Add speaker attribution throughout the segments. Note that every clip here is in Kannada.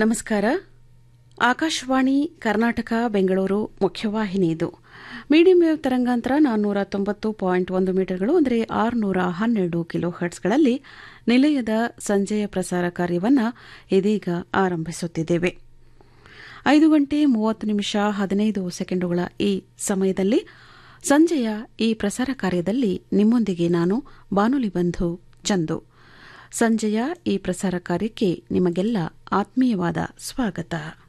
Speaker 1: ನಮಸ್ಕಾರ ಆಕಾಶವಾಣಿ ಕರ್ನಾಟಕ ಬೆಂಗಳೂರು ಮುಖ್ಯವಾಹಿನಿ ಇದು ಮೀಡಿಯಂ ವೇವ್ ತರಂಗಾಂತರ ನಾನ್ನೂರ ತೊಂಬತ್ತು ಪಾಯಿಂಟ್ ಒಂದು ಮೀಟರ್ಗಳು ಅಂದರೆ ಆರುನೂರ ಹನ್ನೆರಡು ಕಿಲೋ ಹರ್ಟ್ಸ್ಗಳಲ್ಲಿ ನಿಲಯದ ಸಂಜೆಯ ಪ್ರಸಾರ ಕಾರ್ಯವನ್ನು ಇದೀಗ ಆರಂಭಿಸುತ್ತಿದ್ದೇವೆ ಐದು ಗಂಟೆ ಮೂವತ್ತು ನಿಮಿಷ ಹದಿನೈದು ಸೆಕೆಂಡುಗಳ ಈ ಸಮಯದಲ್ಲಿ ಸಂಜೆಯ ಈ ಪ್ರಸಾರ ಕಾರ್ಯದಲ್ಲಿ ನಿಮ್ಮೊಂದಿಗೆ ನಾನು ಬಾನುಲಿ ಬಂಧು ಚಂದು ಸಂಜೆಯ ಈ ಪ್ರಸಾರ ಕಾರ್ಯಕ್ಕೆ ನಿಮಗೆಲ್ಲ ಆತ್ಮೀಯವಾದ ಸ್ವಾಗತ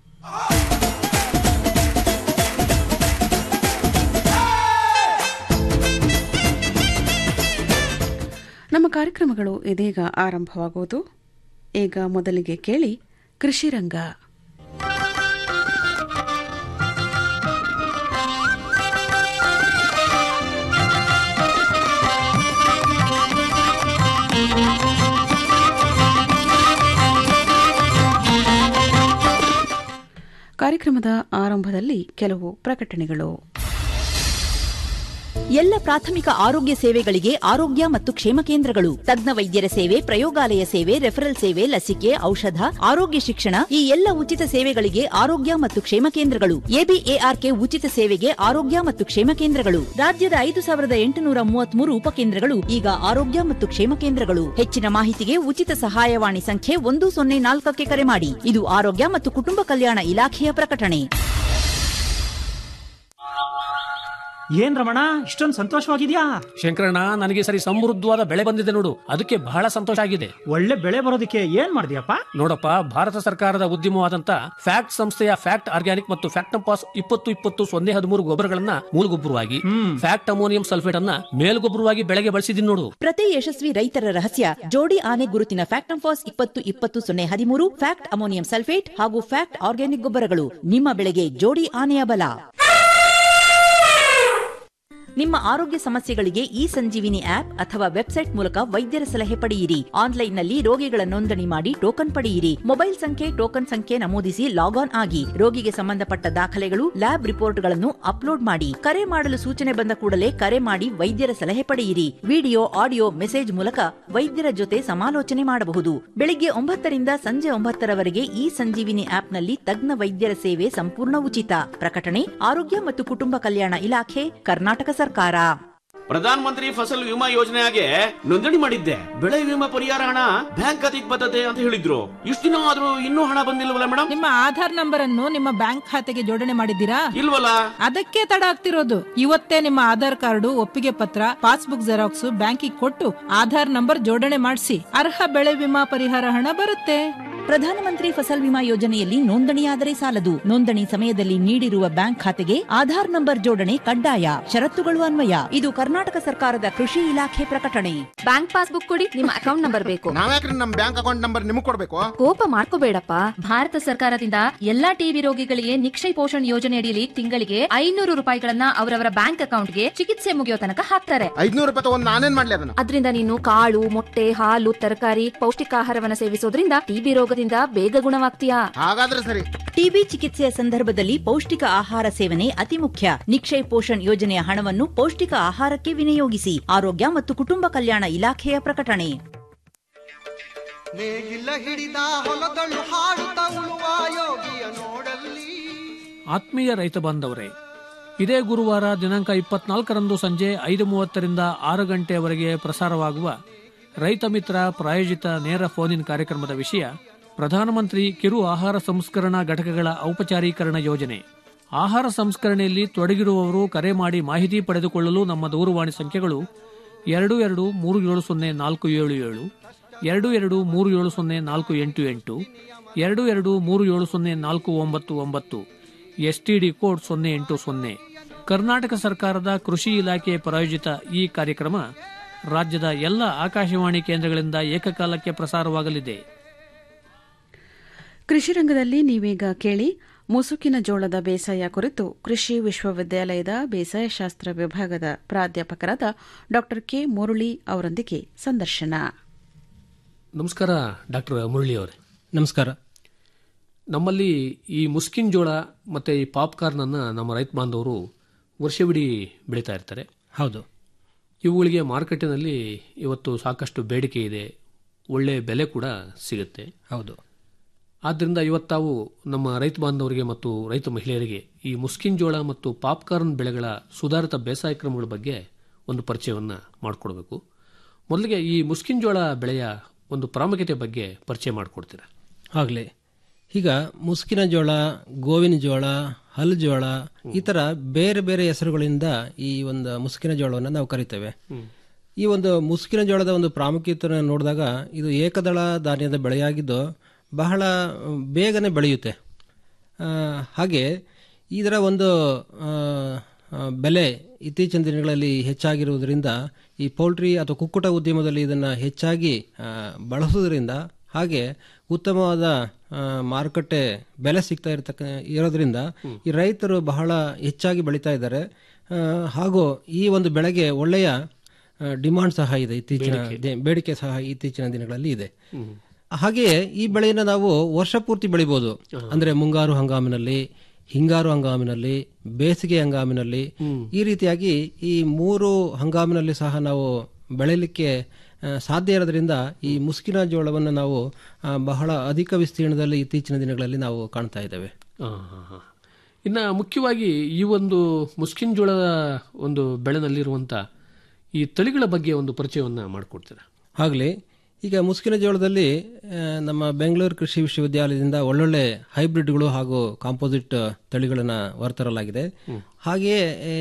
Speaker 1: ನಮ್ಮ ಕಾರ್ಯಕ್ರಮಗಳು ಇದೀಗ ಆರಂಭವಾಗುವುದು ಈಗ ಮೊದಲಿಗೆ ಕೇಳಿ ಕೃಷಿರಂಗ ಕಾರ್ಯಕ್ರಮದ ಆರಂಭದಲ್ಲಿ ಕೆಲವು ಪ್ರಕಟಣೆಗಳು
Speaker 2: ಎಲ್ಲ ಪ್ರಾಥಮಿಕ ಆರೋಗ್ಯ ಸೇವೆಗಳಿಗೆ ಆರೋಗ್ಯ ಮತ್ತು ಕ್ಷೇಮ ಕೇಂದ್ರಗಳು ತಜ್ಞ ವೈದ್ಯರ ಸೇವೆ ಪ್ರಯೋಗಾಲಯ ಸೇವೆ ರೆಫರಲ್ ಸೇವೆ ಲಸಿಕೆ ಔಷಧ ಆರೋಗ್ಯ ಶಿಕ್ಷಣ ಈ ಎಲ್ಲ ಉಚಿತ ಸೇವೆಗಳಿಗೆ ಆರೋಗ್ಯ ಮತ್ತು ಕ್ಷೇಮ ಕೇಂದ್ರಗಳು ಎಬಿಎಆರ್ಕೆ ಉಚಿತ ಸೇವೆಗೆ ಆರೋಗ್ಯ ಮತ್ತು ಕ್ಷೇಮ ಕೇಂದ್ರಗಳು ರಾಜ್ಯದ ಐದು ಸಾವಿರದ ಎಂಟುನೂರ ಮೂವತ್ಮೂರು ಉಪಕೇಂದ್ರಗಳು ಈಗ ಆರೋಗ್ಯ ಮತ್ತು ಕ್ಷೇಮ ಕೇಂದ್ರಗಳು ಹೆಚ್ಚಿನ ಮಾಹಿತಿಗೆ ಉಚಿತ ಸಹಾಯವಾಣಿ ಸಂಖ್ಯೆ ಒಂದು ಸೊನ್ನೆ ನಾಲ್ಕಕ್ಕೆ ಕರೆ ಮಾಡಿ ಇದು ಆರೋಗ್ಯ ಮತ್ತು ಕುಟುಂಬ ಕಲ್ಯಾಣ ಇಲಾಖೆಯ ಪ್ರಕಟಣೆ
Speaker 3: ಏನ್ ರಮಣ ಇಷ್ಟೊಂದು ಸಂತೋಷವಾಗಿದ್ಯಾ
Speaker 4: ಶಂಕರಣ್ಣ ನನಗೆ ಸರಿ ಸಮೃದ್ಧವಾದ ಬೆಳೆ ಬಂದಿದೆ ನೋಡು ಅದಕ್ಕೆ ಬಹಳ ಸಂತೋಷ ಆಗಿದೆ
Speaker 3: ಒಳ್ಳೆ ಬೆಳೆ ಬರೋದಕ್ಕೆ ಏನ್ ಮಾಡಿದ್ಯಪ್ಪ
Speaker 4: ನೋಡಪ್ಪ ಭಾರತ ಸರ್ಕಾರದ ಉದ್ಯಮವಾದಂತ ಫ್ಯಾಕ್ಟ್ ಸಂಸ್ಥೆಯ ಫ್ಯಾಕ್ಟ್ ಆರ್ಗ್ಯಾನಿಕ್ ಮತ್ತು ಫ್ಯಾಕ್ಟಂಪಾಸ್ ಇಪ್ಪತ್ತು ಇಪ್ಪತ್ತು ಸೊನ್ನೆ ಹದಿಮೂರು ಗೊಬ್ಬರಗಳನ್ನ ಮೂಲಗೊಬ್ಬರವಾಗಿ ಫ್ಯಾಕ್ಟ್ ಅಮೋನಿಯಂ ಸಲ್ಫೇಟ್ ಅನ್ನ ಮೇಲ್ಗೊಬ್ಬರವಾಗಿ ಬೆಳೆಗೆ ಬಳಸಿದೀನಿ ನೋಡು
Speaker 2: ಪ್ರತಿ ಯಶಸ್ವಿ ರೈತರ ರಹಸ್ಯ ಜೋಡಿ ಆನೆ ಗುರುತಿನ ಫ್ಯಾಕ್ಟಂಫಾಸ್ ಇಪ್ಪತ್ತು ಇಪ್ಪತ್ತು ಸೊನ್ನೆ ಹದಿಮೂರು ಫ್ಯಾಕ್ಟ್ ಅಮೋನಿಯಂ ಸಲ್ಫೇಟ್ ಹಾಗೂ ಫ್ಯಾಕ್ಟ್ ಆರ್ಗ್ಯಾನಿಕ್ ಗೊಬ್ಬರಗಳು ನಿಮ್ಮ ಬೆಳೆಗೆ ಜೋಡಿ ಆನೆಯ ಬಲ ನಿಮ್ಮ ಆರೋಗ್ಯ ಸಮಸ್ಯೆಗಳಿಗೆ ಈ ಸಂಜೀವಿನಿ ಆಪ್ ಅಥವಾ ವೆಬ್ಸೈಟ್ ಮೂಲಕ ವೈದ್ಯರ ಸಲಹೆ ಪಡೆಯಿರಿ ಆನ್ಲೈನ್ನಲ್ಲಿ ರೋಗಿಗಳ ನೋಂದಣಿ ಮಾಡಿ ಟೋಕನ್ ಪಡೆಯಿರಿ ಮೊಬೈಲ್ ಸಂಖ್ಯೆ ಟೋಕನ್ ಸಂಖ್ಯೆ ನಮೂದಿಸಿ ಲಾಗ್ ಆನ್ ಆಗಿ ರೋಗಿಗೆ ಸಂಬಂಧಪಟ್ಟ ದಾಖಲೆಗಳು ಲ್ಯಾಬ್ ರಿಪೋರ್ಟ್ಗಳನ್ನು ಅಪ್ಲೋಡ್ ಮಾಡಿ ಕರೆ ಮಾಡಲು ಸೂಚನೆ ಬಂದ ಕೂಡಲೇ ಕರೆ ಮಾಡಿ ವೈದ್ಯರ ಸಲಹೆ ಪಡೆಯಿರಿ ವಿಡಿಯೋ ಆಡಿಯೋ ಮೆಸೇಜ್ ಮೂಲಕ ವೈದ್ಯರ ಜೊತೆ ಸಮಾಲೋಚನೆ ಮಾಡಬಹುದು ಬೆಳಿಗ್ಗೆ ಒಂಬತ್ತರಿಂದ ಸಂಜೆ ಒಂಬತ್ತರವರೆಗೆ ಈ ಸಂಜೀವಿನಿ ಆಪ್ನಲ್ಲಿ ತಜ್ಞ ವೈದ್ಯರ ಸೇವೆ ಸಂಪೂರ್ಣ ಉಚಿತ ಪ್ರಕಟಣೆ ಆರೋಗ್ಯ ಮತ್ತು ಕುಟುಂಬ ಕಲ್ಯಾಣ ಇಲಾಖೆ ಕರ್ನಾಟಕ ಸರ್ಕಾರ
Speaker 5: ಪ್ರಧಾನ ಮಂತ್ರಿ ಫಸಲ್ ವಿಮಾ ಯೋಜನೆಗೆ ನೋಂದಣಿ ಮಾಡಿದ್ದೆ ಬೆಳೆ ವಿಮಾ ಪರಿಹಾರ ಹಣ ಬ್ಯಾಂಕ್ ಖಾತೆಗೆ ಬರ್ತದೆ ಅಂತ ಹೇಳಿದ್ರು ಇಷ್ಟು ದಿನ ಆದ್ರೂ ಇನ್ನೂ ಹಣ ಬಂದಿಲ್ವಲ್ಲ ಮೇಡಮ್
Speaker 6: ನಿಮ್ಮ ಆಧಾರ್ ನಂಬರ್ ಅನ್ನು ನಿಮ್ಮ ಬ್ಯಾಂಕ್ ಖಾತೆಗೆ ಜೋಡಣೆ ಮಾಡಿದ್ದೀರಾ
Speaker 5: ಇಲ್ವಲ್ಲ
Speaker 6: ಅದಕ್ಕೆ ತಡ ಆಗ್ತಿರೋದು ಇವತ್ತೇ ನಿಮ್ಮ ಆಧಾರ್ ಕಾರ್ಡು ಒಪ್ಪಿಗೆ ಪತ್ರ ಪಾಸ್ಬುಕ್ ಜೆರಾಕ್ಸ್ ಬ್ಯಾಂಕಿಗೆ ಕೊಟ್ಟು ಆಧಾರ್ ನಂಬರ್ ಜೋಡಣೆ ಮಾಡಿಸಿ ಅರ್ಹ ಬೆಳೆ ವಿಮಾ ಪರಿಹಾರ ಹಣ ಬರುತ್ತೆ
Speaker 2: ಪ್ರಧಾನಮಂತ್ರಿ ಫಸಲ್ ವಿಮಾ ಯೋಜನೆಯಲ್ಲಿ ನೋಂದಣಿಯಾದರೆ ಸಾಲದು ನೋಂದಣಿ ಸಮಯದಲ್ಲಿ ನೀಡಿರುವ ಬ್ಯಾಂಕ್ ಖಾತೆಗೆ ಆಧಾರ್ ನಂಬರ್ ಜೋಡಣೆ ಕಡ್ಡಾಯ ಷರತ್ತುಗಳು ಅನ್ವಯ ಇದು ಕರ್ನಾಟಕ ಸರ್ಕಾರದ ಕೃಷಿ ಇಲಾಖೆ ಪ್ರಕಟಣೆ
Speaker 7: ಬ್ಯಾಂಕ್ ಪಾಸ್ಬುಕ್ ಕೊಡಿ ನಿಮ್ಮ ಅಕೌಂಟ್ ನಂಬರ್ ಬೇಕು
Speaker 8: ನಾವ್ಯಾಕ್ರಿ ನಮ್ ಬ್ಯಾಂಕ್ ಅಕೌಂಟ್ ನಂಬರ್ ನಿಮಗ್ ಕೊಡ್ಬೇಕು
Speaker 7: ಕೋಪ ಮಾಡ್ಕೋಬೇಡಪ್ಪ ಭಾರತ ಸರ್ಕಾರದಿಂದ ಎಲ್ಲಾ ಟಿಬಿ ರೋಗಿಗಳಿಗೆ ನಿಕ್ಷಯ ಪೋಷಣ್ ಯೋಜನೆ ಅಡಿಯಲ್ಲಿ ತಿಂಗಳಿಗೆ ಐನೂರು ರೂಪಾಯಿಗಳನ್ನ ಅವರವರ ಬ್ಯಾಂಕ್ ಅಕೌಂಟ್ಗೆ ಚಿಕಿತ್ಸೆ ಮುಗಿಯೋ ತನಕ ಹಾಕ್ತಾರೆ
Speaker 8: ಐದ್ನೂರು ರೂಪಾಯಿ ತಗೊಂಡ್ ನಾನೇನ್ ಮಾಡ್ಲಿ ಅದನ್ನ
Speaker 7: ಅದರಿಂದ ನೀನು ಕಾಳು ಮೊಟ್ಟೆ ಹಾಲು ತರಕಾರಿ ಪೌಷ್ಟಿಕಾಹಾರವನ್ನ ಸೇವಿಸೋದ್ರಿಂದ ಟಿಬಿ ರೋಗದಿಂದ ಬೇಗ ಗುಣವಾಗ್ತೀಯಾ
Speaker 8: ಹಾಗಾದ್ರೆ ಸರಿ
Speaker 2: ಟಿಬಿ ಚಿಕಿತ್ಸೆಯ ಸಂದರ್ಭದಲ್ಲಿ ಪೌಷ್ಟಿಕ ಆಹಾರ ಸೇವನೆ ಅತಿ ಮುಖ್ಯ ನಿಕ್ಷಯ್ ಪೋಷಣ್ ಯೋಜನೆಯ ಹಣವನ್ನು ಪೌಷ್ಟಿಕ ಆಹಾರಕ್ಕೆ ವಿನಿಯೋಗಿಸಿ ಆರೋಗ್ಯ ಮತ್ತು ಕುಟುಂಬ ಕಲ್ಯಾಣ ಇಲಾಖೆಯ ಪ್ರಕಟಣೆ
Speaker 9: ನೇಗಿಲ ಹಿಡಿದ ಹೊಲದಳು ಹಾಡುತ್ತ ಉಳುವ ಯೋಗಿಯ ನೋಡಲ್ಲಿ
Speaker 4: ಆತ್ಮೀಯ ರೈತ ಬಾಂಧವರೇ ಇದೇ ಗುರುವಾರ ದಿನಾಂಕ ಇಪ್ಪತ್ನಾಲ್ಕರಂದು ಸಂಜೆ ಐದು ಮೂವತ್ತರಿಂದ ಆರು ಗಂಟೆಯವರೆಗೆ ಪ್ರಸಾರವಾಗುವ ರೈತ ಮಿತ್ರ ಪ್ರಾಯೋಜಿತ ನೇರ ಫೋನ್ ಇನ್ ಕಾರ್ಯಕ್ರಮದ ವಿಷಯ ಪ್ರಧಾನಮಂತ್ರಿ ಕಿರು ಆಹಾರ ಸಂಸ್ಕರಣಾ ಘಟಕಗಳ ಔಪಚಾರೀಕರಣ ಯೋಜನೆ ಆಹಾರ ಸಂಸ್ಕರಣೆಯಲ್ಲಿ ತೊಡಗಿರುವವರು ಕರೆ ಮಾಡಿ ಮಾಹಿತಿ ಪಡೆದುಕೊಳ್ಳಲು ನಮ್ಮ ದೂರವಾಣಿ ಸಂಖ್ಯೆಗಳು ಎರಡು ಎರಡು ಮೂರು ಏಳು ಸೊನ್ನೆ ನಾಲ್ಕು ಏಳು ಏಳು ಎರಡು ಎರಡು ಮೂರು ಏಳು ಸೊನ್ನೆ ನಾಲ್ಕು ಎಂಟು ಎಂಟು ಎರಡು ಎರಡು ಮೂರು ಏಳು ಸೊನ್ನೆ ನಾಲ್ಕು ಒಂಬತ್ತು ಒಂಬತ್ತು ಎಸ್ಟಿಡಿ ಕೋಡ್ ಸೊನ್ನೆ ಎಂಟು ಸೊನ್ನೆ ಕರ್ನಾಟಕ ಸರ್ಕಾರದ ಕೃಷಿ ಇಲಾಖೆ ಪ್ರಾಯೋಜಿತ ಈ ಕಾರ್ಯಕ್ರಮ ರಾಜ್ಯದ ಎಲ್ಲ ಆಕಾಶವಾಣಿ ಕೇಂದ್ರಗಳಿಂದ ಏಕಕಾಲಕ್ಕೆ ಪ್ರಸಾರವಾಗಲಿದೆ
Speaker 1: ಕೃಷಿ ರಂಗದಲ್ಲಿ ನೀವೀಗ ಕೇಳಿ ಮುಸುಕಿನ ಜೋಳದ ಬೇಸಾಯ ಕುರಿತು ಕೃಷಿ ವಿಶ್ವವಿದ್ಯಾಲಯದ ಬೇಸಾಯ ಶಾಸ್ತ್ರ ವಿಭಾಗದ ಪ್ರಾಧ್ಯಾಪಕರಾದ ಡಾ ಕೆ ಮುರಳಿ ಅವರೊಂದಿಗೆ ಸಂದರ್ಶನ
Speaker 4: ನಮಸ್ಕಾರ ಡಾಕ್ಟರ್ ಮುರಳಿ ಅವರೇ
Speaker 10: ನಮಸ್ಕಾರ
Speaker 4: ನಮ್ಮಲ್ಲಿ ಈ ಮುಸ್ಕಿನ್ ಜೋಳ ಮತ್ತೆ ಈ ಪಾಪ್ಕಾರ್ನ್ ಅನ್ನ ನಮ್ಮ ರೈತ ಬಾಂಧವರು ವರ್ಷವಿಡೀ ಬೆಳೀತಾ ಇರ್ತಾರೆ
Speaker 10: ಹೌದು
Speaker 4: ಇವುಗಳಿಗೆ ಮಾರುಕಟ್ಟೆನಲ್ಲಿ ಇವತ್ತು ಸಾಕಷ್ಟು ಬೇಡಿಕೆ ಇದೆ ಒಳ್ಳೆ ಬೆಲೆ ಕೂಡ ಸಿಗುತ್ತೆ
Speaker 10: ಹೌದು
Speaker 4: ಆದ್ದರಿಂದ ಇವತ್ತು ತಾವು ನಮ್ಮ ರೈತ ಬಾಂಧವರಿಗೆ ಮತ್ತು ರೈತ ಮಹಿಳೆಯರಿಗೆ ಈ ಮುಸ್ಕಿನ್ ಜೋಳ ಮತ್ತು ಪಾಪ್ಕಾರ್ನ್ ಬೆಳೆಗಳ ಸುಧಾರಿತ ಬೇಸಾಯ ಕ್ರಮಗಳ ಬಗ್ಗೆ ಒಂದು ಪರಿಚಯವನ್ನು ಮಾಡಿಕೊಡ್ಬೇಕು ಮೊದಲಿಗೆ ಈ ಮುಸ್ಕಿನ್ ಜೋಳ ಬೆಳೆಯ ಒಂದು ಪ್ರಾಮುಖ್ಯತೆ ಬಗ್ಗೆ ಪರಿಚಯ ಮಾಡಿಕೊಡ್ತೀರಾ
Speaker 10: ಆಗಲಿ ಈಗ ಮುಸ್ಕಿನ ಜೋಳ ಗೋವಿನ ಜೋಳ ಹಲ್ ಜೋಳ ಈ ಥರ ಬೇರೆ ಬೇರೆ ಹೆಸರುಗಳಿಂದ ಈ ಒಂದು ಮುಸ್ಕಿನ ಜೋಳವನ್ನು ನಾವು ಕರಿತೇವೆ ಈ ಒಂದು ಮುಸ್ಕಿನ ಜೋಳದ ಒಂದು ಪ್ರಾಮುಖ್ಯತೆ ನೋಡಿದಾಗ ಇದು ಏಕದಳ ಧಾನ್ಯದ ಬೆಳೆಯಾಗಿದ್ದು ಬಹಳ ಬೇಗನೆ ಬೆಳೆಯುತ್ತೆ ಆ, ಹಾಗೆ ಇದರ ಒಂದು ಆ, ಆ, ಬೆಲೆ ಇತ್ತೀಚಿನ ದಿನಗಳಲ್ಲಿ ಹೆಚ್ಚಾಗಿರುವುದರಿಂದ ಈ ಪೌಲ್ಟ್ರಿ ಅಥವಾ ಕುಕ್ಕುಟ ಉದ್ಯಮದಲ್ಲಿ ಇದನ್ನು ಹೆಚ್ಚಾಗಿ ಆ, ಬಳಸುವುದರಿಂದ ಹಾಗೆ ಉತ್ತಮವಾದ ಆ, ಮಾರುಕಟ್ಟೆ ಬೆಲೆ ಸಿಗ್ತಾ ಇರತಕ್ಕ ಇರೋದ್ರಿಂದ ಈ ರೈತರು ಬಹಳ ಹೆಚ್ಚಾಗಿ ಬೆಳೀತಾ ಇದ್ದಾರೆ ಆ, ಹಾಗೂ ಈ ಒಂದು ಬೆಳೆಗೆ ಒಳ್ಳೆಯ ಡಿಮಾಂಡ್ ಸಹ ಇದೆ ಇತ್ತೀಚಿನ ದಿ- ಬೇಡಿಕೆ ಸಹ ಇತ್ತೀಚಿನ ದಿನಗಳಲ್ಲಿ ಇದೆ ಹಾಗೆಯೇ ಈ ಬೆಳೆಯನ್ನು ನಾವು ವರ್ಷ ಪೂರ್ತಿ ಬೆಳಿಬೋದು ಅಂದ್ರೆ ಮುಂಗಾರು ಹಂಗಾಮಿನಲ್ಲಿ ಹಿಂಗಾರು ಹಂಗಾಮಿನಲ್ಲಿ ಬೇಸಿಗೆ ಹಂಗಾಮಿನಲ್ಲಿ ಈ ರೀತಿಯಾಗಿ ಈ ಮೂರು ಹಂಗಾಮಿನಲ್ಲಿ ಸಹ ನಾವು ಬೆಳೆಯಲಿಕ್ಕೆ ಆ, ಸಾಧ್ಯ ಇರೋದ್ರಿಂದ ಈ ಮುಸ್ಕಿನ ಜೋಳವನ್ನು ನಾವು ಆ, ಬಹಳ ಅಧಿಕ ವಿಸ್ತೀರ್ಣದಲ್ಲಿ ಇತ್ತೀಚಿನ ದಿನಗಳಲ್ಲಿ ನಾವು ಕಾಣ್ತಾ ಇದ್ದೇವೆ
Speaker 4: ಆ, ಹಾ, ಹಾ. ಇನ್ನು ಮುಖ್ಯವಾಗಿ ಈ ಒಂದು ಮುಸ್ಕಿನ್ ಜೋಳದ ಒಂದು ಬೆಳೆನಲ್ಲಿರುವಂಥ ಈ ತಳಿಗಳ ಬಗ್ಗೆ ಒಂದು ಪರಿಚಯವನ್ನು ಮಾಡಿಕೊಡ್ತೀರಾ
Speaker 10: ಆಗಲಿ ಈಗ ಮುಸ್ಕಿನ ಜೋಳದಲ್ಲಿ ಆ, ನಮ್ಮ ಬೆಂಗಳೂರು ಕೃಷಿ ವಿಶ್ವವಿದ್ಯಾಲಯದಿಂದ ಒಳ್ಳೊಳ್ಳೆ ಹೈಬ್ರಿಡ್ಗಳು ಹಾಗೂ ಕಾಂಪೋಸಿಟ್ ತಳಿಗಳನ್ನು ಹೊರತರಲಾಗಿದೆ ಹಾಗೆಯೇ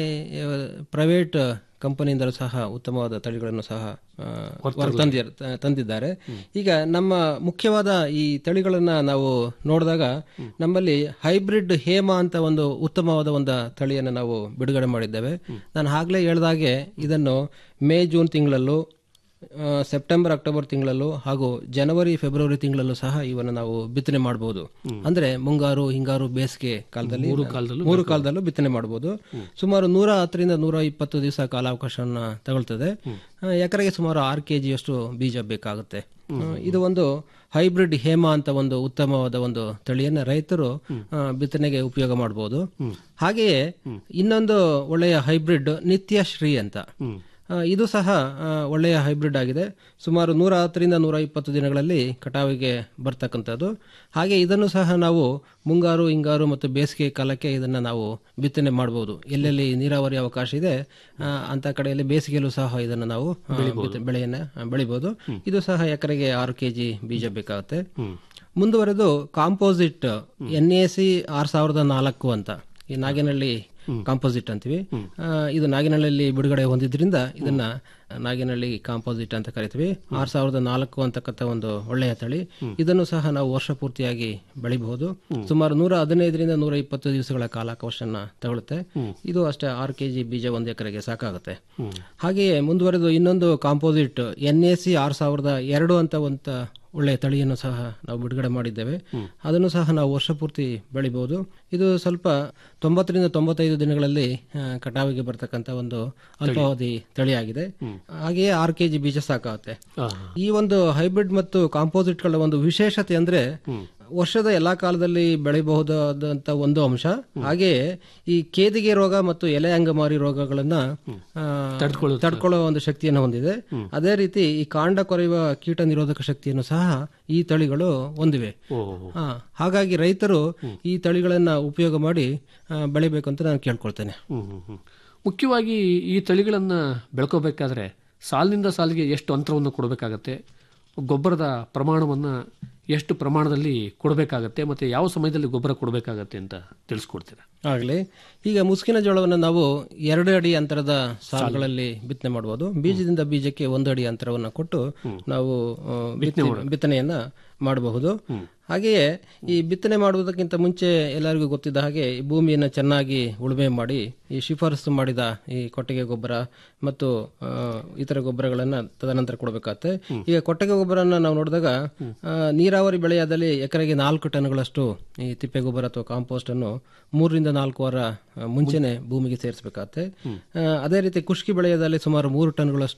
Speaker 10: ಪ್ರೈವೇಟ್ ಕಂಪನಿಯಿಂದಲೂ ಸಹ ಉತ್ತಮವಾದ ತಳಿಗಳನ್ನು ಸಹ ಆ, ಹೊರ ತಂದಿ- ತ- ತಂದಿದ್ದಾರೆ ಈಗ ನಮ್ಮ ಮುಖ್ಯವಾದ ಈ ತಳಿಗಳನ್ನ ನಾವು ನೋಡಿದಾಗ ನಮ್ಮಲ್ಲಿ ಹೈಬ್ರಿಡ್ ಹೇಮ ಅಂತ ಒಂದು ಉತ್ತಮವಾದ ಒಂದು ತಳಿಯನ್ನು ನಾವು ಬಿಡುಗಡೆ ಮಾಡಿದ್ದೇವೆ ನಾನು ಆಗ್ಲೇ ಹೇಳ್ದಾಗೆ ಇದನ್ನು ಮೇ ಜೂನ್ ತಿಂಗಳಲ್ಲೂ ಆ, ಸೆಪ್ಟೆಂಬರ್ ಅಕ್ಟೋಬರ್ ತಿಂಗಳಲ್ಲೂ ಹಾಗೂ ಜನವರಿ ಫೆಬ್ರವರಿ ತಿಂಗಳಲ್ಲೂ ಸಹ ಇವನ್ನು ನಾವು ಬಿತ್ತನೆ ಮಾಡಬಹುದು ಅಂದ್ರೆ ಮುಂಗಾರು ಹಿಂಗಾರು ಬೇಸಿಗೆ ಕಾಲದಲ್ಲಿ ಮೂರು ಕಾಲದಲ್ಲೂ ಬಿತ್ತನೆ ಮಾಡಬಹುದು ಸುಮಾರು ನೂರ ಹತ್ತರಿಂದ ನೂರ ಇಪ್ಪತ್ತು ದಿವಸ ಕಾಲಾವಕಾಶವನ್ನ ತಗೊಳ್ತದೆ ಆ, ಎಕರೆಗೆ ಸುಮಾರು ಆರು ಕೆ ಜಿಯಷ್ಟು ಬೀಜ ಬೇಕಾಗುತ್ತೆ ಆ, ಇದು ಒಂದು ಹೈಬ್ರಿಡ್ ಹೇಮ ಅಂತ ಒಂದು ಉತ್ತಮವಾದ ಒಂದು ತಳಿಯನ್ನ ರೈತರು ಆ, ಬಿತ್ತನೆಗೆ ಉಪಯೋಗ ಮಾಡಬಹುದು ಹಾಗೆಯೇ ಇನ್ನೊಂದು ಒಳ್ಳೆಯ ಹೈಬ್ರಿಡ್ ನಿತ್ಯಶ್ರೀ ಅಂತ ಆ, ಇದು ಸಹ ಆ, ಒಳ್ಳೆಯ ಹೈಬ್ರಿಡ್ ಆಗಿದೆ ಸುಮಾರು ನೂರ ಹತ್ತರಿಂದ ನೂರ ಇಪ್ಪತ್ತು ದಿನಗಳಲ್ಲಿ ಕಟಾವಿಗೆ ಬರ್ತಕ್ಕಂಥದ್ದು ಹಾಗೆ ಇದನ್ನು ಸಹ ನಾವು ಮುಂಗಾರು ಹಿಂಗಾರು ಮತ್ತು ಬೇಸಿಗೆ ಕಾಲಕ್ಕೆ ಇದನ್ನು ನಾವು ಬಿತ್ತನೆ ಮಾಡಬಹುದು ಎಲ್ಲೆಲ್ಲಿ ನೀರಾವರಿ ಅವಕಾಶ ಇದೆ ಆ, ಅಂತ ಕಡೆಯಲ್ಲಿ ಬೇಸಿಗೆಯಲ್ಲೂ ಸಹ ಇದನ್ನು ನಾವು ಆ, ಬಿತ್ತ- ಬೆಳೆಯನ್ನ ಆ, ಬೆಳಿಬಹುದು ಇದು ಸಹ ಎಕರೆಗೆ ಆರು ಕೆಜಿ ಬೀಜ ಬೇಕಾಗುತ್ತೆ ಮುಂದುವರೆದು composite N A C R ಸಾವಿರದ ನಾಲ್ಕು ಅಂತ ಈ ನಾಗೇನಹಳ್ಳಿ ಕಾಂಪೋಸಿಟ್ ಅಂತೀವಿ ಆ, ಇದು ನಾಗೇನಹಳ್ಳಿಯಲ್ಲಿ ಬಿಡುಗಡೆ ಹೊಂದಿದ್ರಿಂದ ಇದನ್ನ ನಾಗೇನಹಳ್ಳಿ ಕಾಂಪೋಸಿಟ್ ಅಂತ ಕರಿತೀವಿ ಆರ್ ಸಾವಿರದ ನಾಲ್ಕು ಅಂತಕ್ಕಂಥ ಒಂದು ಒಳ್ಳೆಯ ತಳಿ ಇದನ್ನು ಸಹ ನಾವು ವರ್ಷ ಪೂರ್ತಿಯಾಗಿ ಬೆಳಿಬಹುದು ಸುಮಾರು ನೂರ ಹದಿನೈದರಿಂದ ನೂರ ಇಪ್ಪತ್ತು ದಿವಸಗಳ ಕಾಲಾವಕಾಶನ ತಗೊಳುತ್ತೆ ಇದು ಅಷ್ಟೇ ಆರು ಕೆಜಿ ಬೀಜ ಒಂದು ಎಕರೆಗೆ ಸಾಕಾಗುತ್ತೆ ಹಾಗೆಯೇ ಮುಂದುವರೆದು ಇನ್ನೊಂದು composite N A C R ಸಾವಿರದ ಎರಡು ಅಂತ ಒಂದು ಒಳ್ಳೆಯ ತಳಿಯನ್ನು ಸಹ ನಾವು ಬಿಡುಗಡೆ ಮಾಡಿದ್ದೇವೆ ಅದನ್ನು ಸಹ ನಾವು ವರ್ಷ ಪೂರ್ತಿ ಬೆಳಿಬಹುದು ಇದು ಸ್ವಲ್ಪ ತೊಂಬತ್ತರಿಂದ ತೊಂಬತ್ತೈದು ದಿನಗಳಲ್ಲಿ ಆ, ಕಟಾವಿಗೆ ಬರ್ತಕ್ಕಂಥ ಒಂದು ಅಲ್ಪಾವಧಿ ತಳಿಯಾಗಿದೆ ಹಾಗೆಯೇ ಆರು ಕೆಜಿ ಬೀಜ ಸಾಕಾಗುತ್ತೆ ಈ ಒಂದು ಹೈಬ್ರಿಡ್ ಮತ್ತು ಕಾಂಪೋಸಿಟ್ಗಳ ಒಂದು ವಿಶೇಷತೆ ಅಂದ್ರೆ ವರ್ಷದ ಎಲ್ಲಾ ಕಾಲದಲ್ಲಿ ಬೆಳೆಯಬಹುದಾದಂತ ಒಂದು ಅಂಶ ಹಾಗೆಯೇ ಈ ಕೇದಿಗೆ ರೋಗ ಮತ್ತು ಎಲೆ ಅಂಗಮಾರಿ ರೋಗಗಳನ್ನ ಆ, ತಡ್ಕೊಳ್ಳುವ ಒಂದು ಶಕ್ತಿಯನ್ನು ಹೊಂದಿದೆ ಅದೇ ರೀತಿ ಈ ಕಾಂಡ ಕೊರೆಯುವ ಕೀಟ ನಿರೋಧಕ ಶಕ್ತಿಯನ್ನು ಸಹ ಈ ತಳಿಗಳು ಹೊಂದಿವೆ ಆ, ಹಾಗಾಗಿ ರೈತರು ಈ ತಳಿಗಳನ್ನ ಉಪಯೋಗ ಮಾಡಿ ಆ, ಬೆಳಿಬೇಕು ಅಂತ ನಾನು ಕೇಳ್ಕೊಳ್ತೇನೆ
Speaker 4: ಹ್ಮ್, ಹ್ಮ್, ಹ್ಮ್. ಮುಖ್ಯವಾಗಿ ಈ ತಳಿಗಳನ್ನು ಬೆಳ್ಕೋಬೇಕಾದ್ರೆ ಸಾಲಿನಿಂದ ಸಾಲಿಗೆ ಎಷ್ಟು ಅಂತರವನ್ನು ಕೊಡಬೇಕಾಗತ್ತೆ ಗೊಬ್ಬರದ ಪ್ರಮಾಣವನ್ನು ಎಷ್ಟು ಪ್ರಮಾಣದಲ್ಲಿ ಕೊಡಬೇಕಾಗತ್ತೆ ಮತ್ತು ಯಾವ ಸಮಯದಲ್ಲಿ ಗೊಬ್ಬರ ಕೊಡಬೇಕಾಗತ್ತೆ ಅಂತ ತಿಳಿಸ್ಕೊಡ್ತೀರಾ
Speaker 10: ಆಗಲಿ ಈಗ ಮುಸ್ಕಿನ ಜೋಳವನ್ನು ನಾವು ಎರಡು ಅಡಿ ಅಂತರದ ಸಾಲುಗಳಲ್ಲಿ ಬಿತ್ತನೆ ಮಾಡಬಹುದು ಬೀಜದಿಂದ ಬೀಜಕ್ಕೆ ಒಂದು ಅಡಿ ಅಂತರವನ್ನು ಕೊಟ್ಟು ನಾವು ಆ, ಬಿತ್ತನೆ- ಬಿತ್ತನೆಯನ್ನ ಮಾಡಬಹುದು ಹಾಗೆಯೇ ಈ ಬಿತ್ತನೆ ಮಾಡುವುದಕ್ಕಿಂತ ಮುಂಚೆ ಎಲ್ಲರಿಗೂ ಗೊತ್ತಿದ್ದ ಹಾಗೆ ಈ ಭೂಮಿಯನ್ನು ಚೆನ್ನಾಗಿ ಉಳುಮೆ ಮಾಡಿ ಈ ಶಿಫಾರಸು ಮಾಡಿದ ಈ ಕೊಟ್ಟಿಗೆ ಗೊಬ್ಬರ ಮತ್ತು ಆ, ಇತರ ಗೊಬ್ಬರಗಳನ್ನ ತದನಂತರ ಕೊಡಬೇಕಾಗತ್ತೆ ಈಗ ಕೊಟ್ಟಿಗೆ ಗೊಬ್ಬರನ ನಾವು ನೋಡಿದಾಗ ಆ, ನೀರಾವರಿ ಬೆಳೆಯಾದಲ್ಲಿ ಎಕರೆಗೆ ನಾಲ್ಕು ಟನ್ಗಳಷ್ಟು ಈ ತಿಪ್ಪೆ ಗೊಬ್ಬರ ಅಥವಾ ಕಾಂಪೋಸ್ಟ್ ಅನ್ನು ಮೂರರಿಂದ ನಾಲ್ಕು ವಾರ ಆ, ಮುಂಚೆನೆ ಭೂಮಿಗೆ ಸೇರಿಸಬೇಕಾಗತ್ತೆ ಅದೇ ರೀತಿ ಕುಷ್ಕಿ ಬೆಳೆಯದಲ್ಲಿ ಸುಮಾರು ಮೂರು ಟನ್ಗಳಷ್ಟು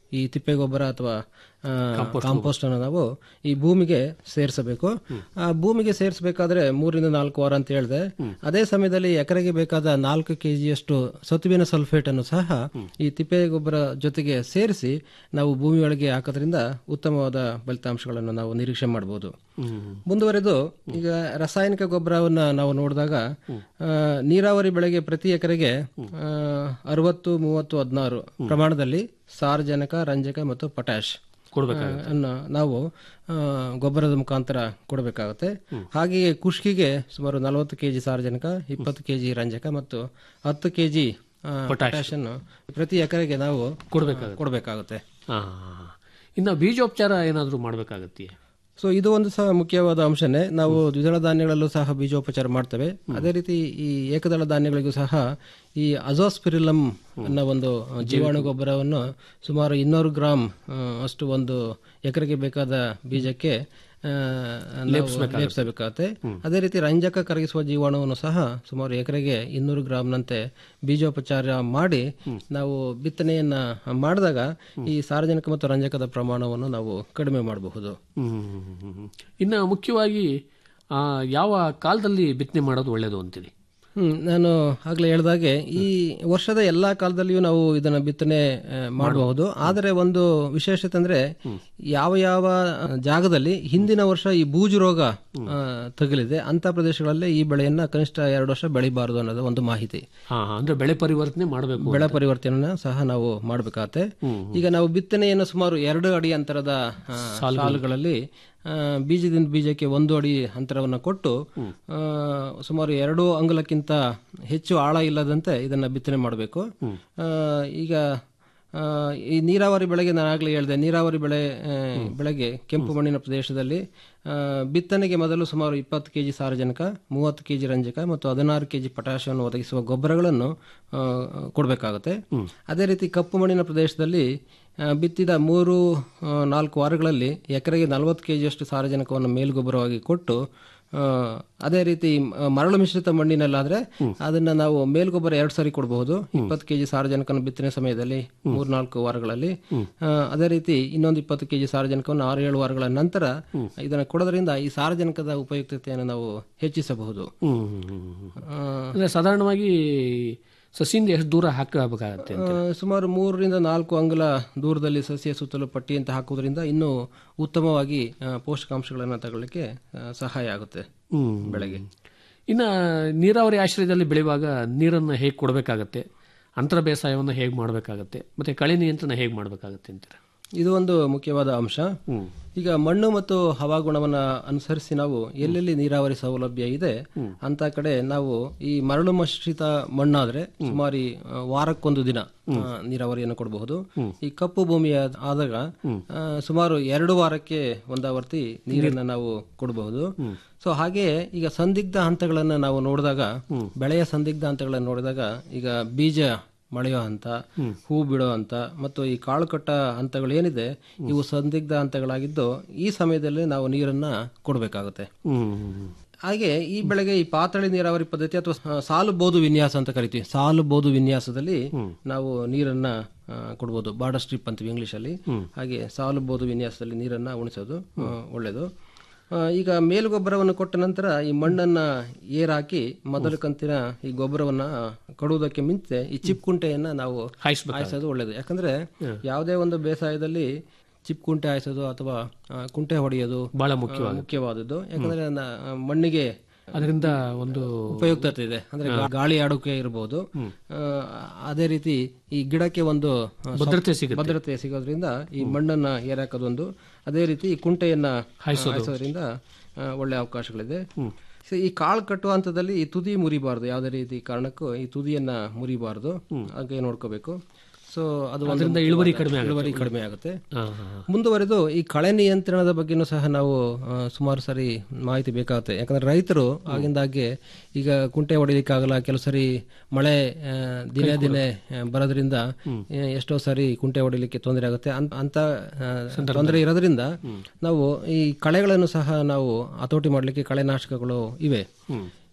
Speaker 10: ಈ ತಿಪ್ಪೆ ಗೊಬ್ಬರ ಅಥವಾ ಆ, ಕಾಂಪೋಸ್ಟ್ ಅನ್ನು ನಾವು ಈ ಭೂಮಿಗೆ ಸೇರಿಸಬೇಕು ಆ ಭೂಮಿಗೆ ಸೇರಿಸಬೇಕಾದ್ರೆ ಮೂರಿಂದ ನಾಲ್ಕು ವಾರ ಅಂತ ಹೇಳಿದೆ ಅದೇ ಸಮಯದಲ್ಲಿ ಎಕರೆಗೆ ಬೇಕಾದ ನಾಲ್ಕು ಕೆಜಿಯಷ್ಟು ಸತುವಿನ ಸಲ್ಫೇಟ್ ಅನ್ನು ಸಹ ಈ ತಿಪ್ಪೆ ಗೊಬ್ಬರ ಜೊತೆಗೆ ಸೇರಿಸಿ ನಾವು ಭೂಮಿ ಒಳಗೆ ಹಾಕೋದ್ರಿಂದ ಉತ್ತಮವಾದ ಫಲಿತಾಂಶಗಳನ್ನು ನಾವು ನಿರೀಕ್ಷೆ ಮಾಡಬಹುದು ಮುಂದುವರೆದು ಈಗ ರಾಸಾಯನಿಕ ಗೊಬ್ಬರವನ್ನ ನಾವು ನೋಡಿದಾಗ ಆ, ನೀರಾವರಿ ಬೆಳೆಗೆ ಪ್ರತಿ ಎಕರೆಗೆ ಆ, ಅರವತ್ತು ಮೂವತ್ತು ಹದಿನಾರು ಪ್ರಮಾಣದಲ್ಲಿ ಸಾರಜನಕ ರಂಜಕ ಮತ್ತು ಪೊಟ್ಯಾಶ್ ಅನ್ನ ನಾವು ಆ, ಗೊಬ್ಬರದ ಮುಖಾಂತರ ಕೊಡಬೇಕಾಗುತ್ತೆ ಹಾಗೆಯೇ ಕುಷ್ಕಿಗೆ ಸುಮಾರು ನಲವತ್ತು ಕೆಜಿ ಸಾರಜನಕ ಇಪ್ಪತ್ತು ಕೆಜಿ ರಂಜಕ ಮತ್ತು ಹತ್ತು ಕೆಜಿ ಪೊಟ್ಯಾಶ್ ಅನ್ನು ಪ್ರತಿ ಎಕರೆಗೆ ನಾವು
Speaker 4: ಕೊಡ್ಬೇಕಾಗುತ್ತೆ.
Speaker 10: ಕೊಡಬೇಕಾಗುತ್ತೆ
Speaker 4: ಹಾ ಇನ್ನು ಬೀಜೋಪಚಾರ ಏನಾದರೂ ಮಾಡಬೇಕಾಗತ್ತೆ
Speaker 10: ಸೊ ಇದು ಒಂದು ಸಹ ಮುಖ್ಯವಾದ ಅಂಶನೇ ನಾವು ದ್ವಿದಳ ಧಾನ್ಯಗಳಲ್ಲೂ ಸಹ ಬೀಜೋಪಚಾರ ಮಾಡ್ತೇವೆ ಅದೇ ರೀತಿ ಈ ಏಕದಳ ಧಾನ್ಯಗಳಿಗೂ ಸಹ ಈ ಅಜೋಸ್ಪಿರಿಲಮ್ ಅನ್ನೋ ಒಂದು ಜೀವಾಣು ಗೊಬ್ಬರವನ್ನು ಸುಮಾರು ಇನ್ನೂರು ಗ್ರಾಮ್ ಆ, ಅಷ್ಟು ಒಂದು ಎಕರೆಗೆ ಬೇಕಾದ ಬೀಜಕ್ಕೆ ಆ, ನಾವು ಲೇಪಿಸಬೇಕಾಗತ್ತೆ ಅದೇ ರೀತಿ ರಂಜಕ ಕರಗಿಸುವ ಜೀವಾಣುವನ್ನು ಸಹ ಸುಮಾರು ಎಕರೆಗೆ ಇನ್ನೂರು ಗ್ರಾಮ್ನಂತೆ ಬೀಜೋಪಚಾರ ಮಾಡಿ ನಾವು ಬಿತ್ತನೆಯನ್ನ ಮಾಡಿದಾಗ ಈ ಸಾರಜನಕ ಮತ್ತು ರಂಜಕದ ಪ್ರಮಾಣವನ್ನು ನಾವು ಕಡಿಮೆ ಮಾಡಬಹುದು
Speaker 4: ಇನ್ನು ಮುಖ್ಯವಾಗಿ ಆ, ಯಾವ ಕಾಲದಲ್ಲಿ ಬಿತ್ತನೆ ಮಾಡೋದು ಒಳ್ಳೆಯದು ಅಂತೀರಿ
Speaker 10: ಹ್ಮ್ ನಾನು ಆಗ್ಲೇ ಹೇಳ್ದಾಗೆ ಈ ವರ್ಷದ ಎಲ್ಲಾ ಕಾಲದಲ್ಲಿಯೂ ನಾವು ಇದನ್ನ ಬಿತ್ತನೆ ಆ, ಮಾಡಬಹುದು ಆದರೆ ಒಂದು ವಿಶೇಷತೆ ಅಂದ್ರೆ ಯಾವ ಯಾವ ಜಾಗದಲ್ಲಿ ಹಿಂದಿನ ವರ್ಷ ಈ ಬೂಜು ರೋಗ ಆ, ತಗುಲಿದೆ ಅಂತ ಪ್ರದೇಶಗಳಲ್ಲೇ ಈ ಬೆಳೆಯನ್ನ ಕನಿಷ್ಠ ಎರಡು ವರ್ಷ ಬೆಳಿಬಾರದು ಅನ್ನೋದು ಒಂದು ಮಾಹಿತಿ
Speaker 4: ಹಾ ಅಂದ್ರೆ ಬೆಳೆ ಪರಿವರ್ತನೆ ಮಾಡಬೇಕು
Speaker 10: ಬೆಳೆ ಪರಿವರ್ತನೆಯನ್ನ ಸಹ ನಾವು ಮಾಡಬೇಕಾಗತ್ತೆ ಈಗ ನಾವು ಬಿತ್ತನೆಯನ್ನು ಸುಮಾರು ಎರಡು ಅಡಿ ಅಂತರದ ಆ, ಸಾಲುಗಳಲ್ಲಿ ಆ, ಬೀಜದಿಂದ ಬೀಜಕ್ಕೆ ಒಂದು ಅಡಿ ಅಂತರವನ್ನು ಕೊಟ್ಟು ಆ, ಸುಮಾರು ಎರಡು ಅಂಗುಲಕ್ಕಿಂತ ಹೆಚ್ಚು ಆಳ ಇಲ್ಲದಂತೆ ಇದನ್ನ ಬಿತ್ತನೆ ಮಾಡಬೇಕು ಈಗ ಆ, ಈ ನೀರಾವರಿ ಬೆಳೆಗೆ ನಾನು ಆಗ್ಲೇ ಹೇಳಿದೆ ನೀರಾವರಿ ಬೆಳೆ ಆ, ಬೆಳೆಗೆ ಕೆಂಪು ಮಣ್ಣಿನ ಪ್ರದೇಶದಲ್ಲಿ ಆ, ಬಿತ್ತನೆಗೆ ಮೊದಲು ಸುಮಾರು ಇಪ್ಪತ್ತು ಕೆಜಿ ಸಾರಜನಕ ಮೂವತ್ತು ಕೆಜಿ ರಂಜಕ ಮತ್ತು ಹದಿನಾರು ಕೆಜಿ ಪೊಟ್ಯಾಷಿಯಂ ಒದಗಿಸುವ ಗೊಬ್ಬರಗಳನ್ನು ಆ, ಕೊಡಬೇಕಾಗುತ್ತೆ ಅದೇ ರೀತಿ ಕಪ್ಪು ಮಣ್ಣಿನ ಪ್ರದೇಶದಲ್ಲಿ ಆ, ಬಿತ್ತಿದ ಮೂರು ಆ, ನಾಲ್ಕು ವಾರಗಳಲ್ಲಿ ಎಕರೆಗೆ ನಲವತ್ತು ಕೆಜಿಯಷ್ಟು ಸಾರಜನಕವನ್ನು ಮೇಲ್ಗೊಬ್ಬರವಾಗಿ ಕೊಟ್ಟು ಆ, ಅದೇ ರೀತಿ ಮ- ಮರಳು ಮಿಶ್ರಿತ ಮಣ್ಣಿನಲ್ಲಾದ್ರೆ ಅದನ್ನ ನಾವು ಮೇಲ್ಗೊಬ್ಬರ ಎರಡು ಸಾರಿ ಕೊಡಬಹುದು ಇಪ್ಪತ್ತು ಕೆಜಿ ಸಾರಜನಕನ ಬಿತ್ತನೆ ಸಮಯದಲ್ಲಿ ಮೂರ್ನಾಲ್ಕು ವಾರಗಳಲ್ಲಿ ಆ, ಅದೇ ರೀತಿ ಇನ್ನೊಂದು ಇಪ್ಪತ್ತು ಕೆಜಿ ಸಾರಜನಕವನ್ನು ಆರು ಏಳು ವಾರಗಳ ನಂತರ ಇದನ್ನ ಕೊಡೋದ್ರಿಂದ ಈ ಸಾರಜನಕದ ಉಪಯುಕ್ತತೆಯನ್ನು ನಾವು ಹೆಚ್ಚಿಸಬಹುದು ಆ,
Speaker 4: ಅಂದ್ರೆ ಸಾಧಾರಣವಾಗಿ ಸಸಿಯಿಂದ ಎಷ್ಟು ದೂರ ಹಾಕಬೇಕಾಗತ್ತೆ
Speaker 10: ಆ, ಸುಮಾರು ಮೂರರಿಂದ ನಾಲ್ಕು ಅಂಗುಲ ದೂರದಲ್ಲಿ ಸಸ್ಯ ಸುತ್ತಲೂ ಪಟ್ಟಿಯಂತೆ ಹಾಕುವುದರಿಂದ ಇನ್ನೂ ಉತ್ತಮವಾಗಿ ಆ, ಪೋಷಕಾಂಶಗಳನ್ನು ತಗೊಳ್ಳಿಕ್ಕೆ ಆ, ಸಹಾಯ ಆಗುತ್ತೆ ಬೆಳೆಗೆ
Speaker 4: ಇನ್ನು ನೀರಾವರಿ ಆಶ್ರಯದಲ್ಲಿ ಬೆಳೆಯುವಾಗ ನೀರನ್ನು ಹೇಗೆ ಕೊಡಬೇಕಾಗತ್ತೆ ಅಂತರ ಬೇಸಾಯವನ್ನು ಹೇಗೆ ಮಾಡಬೇಕಾಗತ್ತೆ ಮತ್ತೆ ಕಳೆ ನಿಯಂತ್ರಣ ಹೇಗೆ ಮಾಡಬೇಕಾಗತ್ತೆ ಅಂತೀರ
Speaker 10: ಇದು ಒಂದು ಮುಖ್ಯವಾದ ಅಂಶ ಈಗ ಮಣ್ಣು ಮತ್ತು ಹವಾಗುಣವನ್ನ ಅನುಸರಿಸಿ ನಾವು ಎಲ್ಲೆಲ್ಲಿ ನೀರಾವರಿ ಸೌಲಭ್ಯ ಇದೆ ಅಂತ ಕಡೆ ನಾವು ಈ ಮರಳು ಮಿಶ್ರಿತ ಮಣ್ಣಾದ್ರೆ ಸುಮಾರು ಈ, ಆ, ವಾರಕ್ಕೊಂದು ದಿನ ಆ, ನೀರಾವರಿಯನ್ನು ಕೊಡಬಹುದು ಈ ಕಪ್ಪು ಭೂಮಿಯ ಆದಾಗ ಆ, ಸುಮಾರು ಎರಡು ವಾರಕ್ಕೆ ಒಂದಾವರ್ತಿ ನೀರನ್ನ ನಾವು ಕೊಡಬಹುದು ಸೊ ಹಾಗೆ ಈಗ ಸಂದಿಗ್ಧ ಹಂತಗಳನ್ನ ನಾವು ನೋಡಿದಾಗ ಬೆಳೆಯ ಸಂದಿಗ್ಧ ಹಂತಗಳನ್ನು ನೋಡಿದಾಗ ಈಗ ಬೀಜ ಮಳೆಯೋ ಹಂತ ಹೂ ಬಿಡೋ ಹಂತ ಮತ್ತು ಈ ಕಾಳು ಕಟ್ಟ ಹಂತಗಳು ಏನಿದೆ ಇವು ಸಂದಿಗ್ಧ ಹಂತಗಳಾಗಿದ್ದು ಈ ಸಮಯದಲ್ಲಿ ನಾವು ನೀರನ್ನ ಕೊಡಬೇಕಾಗುತ್ತೆ ಹಾಗೆ ಈ ಬೆಳೆಗೆ ಈ ಪಾತಳಿ ನೀರಾವರಿ ಪದ್ಧತಿ ಅಥವಾ ಸ- ಸಾಲು ಬೋದು ವಿನ್ಯಾಸ ಅಂತ ಕರಿತೀವಿ ಸಾಲು ಬೋದು ವಿನ್ಯಾಸದಲ್ಲಿ ನಾವು ನೀರನ್ನ ಆ, ಕೊಡ್ಬೋದು ಬಾರ್ಡರ್ ಸ್ಟ್ರಿಪ್ ಅಂತೀವಿ ಇಂಗ್ಲಿಷ್ ಅಲ್ಲಿ ಹಾಗೆ ಸಾಲು ಬೋದು ವಿನ್ಯಾಸದಲ್ಲಿ ನೀರನ್ನ ಉಣಿಸೋದು ಆ, ಒಳ್ಳೆಯದು ಆ, ಈಗ ಮೇಲುಗೊಬ್ಬರವನ್ನು ಕೊಟ್ಟ ನಂತರ ಈ ಮಣ್ಣನ್ನ ಏರಾಕಿ ಮೊದಲ ಕಂತಿನ ಈ ಗೊಬ್ಬರವನ್ನ ಕೊಡುವುದಕ್ಕೆ ಮುಂಚೆ ಈ ಚಿಪ್ಕುಂಟೆಯನ್ನ ನಾವು ಹಾಯಿಸೋದು ಒಳ್ಳೇದು ಯಾಕಂದ್ರೆ ಯಾವುದೇ ಒಂದು ಬೇಸಾಯದಲ್ಲಿ ಚಿಪ್ ಕುಂಟೆ ಹಾಯಿಸೋದು ಅಥವಾ ಆ, ಕುಂಟೆ ಹೊಡೆಯೋದು
Speaker 4: ಬಹಳ
Speaker 10: ಆ, ಮುಖ್ಯವಾದದ್ದು ಯಾಕಂದ್ರೆ ನ- ಮಣ್ಣಿಗೆ
Speaker 4: ಅದರಿಂದ ಒಂದು
Speaker 10: ಉಪಯುಕ್ತತೆ ಇದೆ ಅಂದ್ರೆ ಗಾ- ಗಾಳಿ ಆಡೋಕೆ ಇರಬಹುದು ಆ, ಅದೇ ರೀತಿ ಈ ಗಿಡಕ್ಕೆ ಒಂದು ಆ,
Speaker 4: ಭದ್ರತೆ
Speaker 10: ಸ್ವಲ್ಪ ಭದ್ರತೆ ಸಿಗೋದ್ರಿಂದ ಈ ಮಣ್ಣನ್ನ ಏರಾಕೋದೊಂದು ಅದೇ ರೀತಿ ಈ ಕುಂಟೆಯನ್ನ ಹಾಯಿಸೋದ್ರಿಂದ ಆ, ಒಳ್ಳೆ ಅವಕಾಶಗಳಿದೆ ಸೊ ಈ ಕಾಳು ಕಟ್ಟುವ ಹಂತದಲ್ಲಿ ಈ ತುದಿ ಮುರಿಬಾರ್ದು ಯಾವುದೇ ರೀತಿ ಕಾರಣಕ್ಕೂ ಈ ತುದಿಯನ್ನ ಮುರಿಬಾರ್ದು ಹಾಗೆ ನೋಡ್ಕೋಬೇಕು ಸೊ ಅದು ಒಂದು
Speaker 4: ಅದರಿಂದ ಇಳುವರಿ ಕಡಿಮೆ ಆಗುತ್ತೆ.
Speaker 10: ಇಳುವರಿ ಕಡಿಮೆ ಆಗುತ್ತೆ
Speaker 4: ಹಾ, ಹಾ, ಹಾ.
Speaker 10: ಮುಂದುವರೆದು ಈ ಕಳೆ ನಿಯಂತ್ರಣದ ಬಗ್ಗೆನೂ ಸಹ ನಾವು ಆ, ಸುಮಾರು ಸರಿ ಮಾಹಿತಿ ಬೇಕಾಗುತ್ತೆ ಯಾಕಂದ್ರೆ ರೈತರು ಆಗಿಂದಾಗೆ ಈಗ ಕುಂಟೆ ಹೊಡಿಲಿಕ್ಕಾಗಲ್ಲ ಕೆಲವು ಸರಿ ಮಳೆ ಆ, ದಿನೇ ದಿನೇ ಆ, ಬರೋದ್ರಿಂದ ಆ, ಎಷ್ಟೋ ಸರಿ ಕುಂಟೆ ಹೊಡಿಲಿಕ್ಕೆ ತೊಂದರೆ ಆಗುತ್ತೆ ಅನ್- ಅಂತ ಆ, ತೊಂದರೆ ಇರೋದ್ರಿಂದ ನಾವು ಈ ಕಳೆಗಳನ್ನು ಸಹ ನಾವು ಹತೋಟಿ ಮಾಡಲಿಕ್ಕೆ ಕಳೆನಾಶಕಗಳು ಇವೆ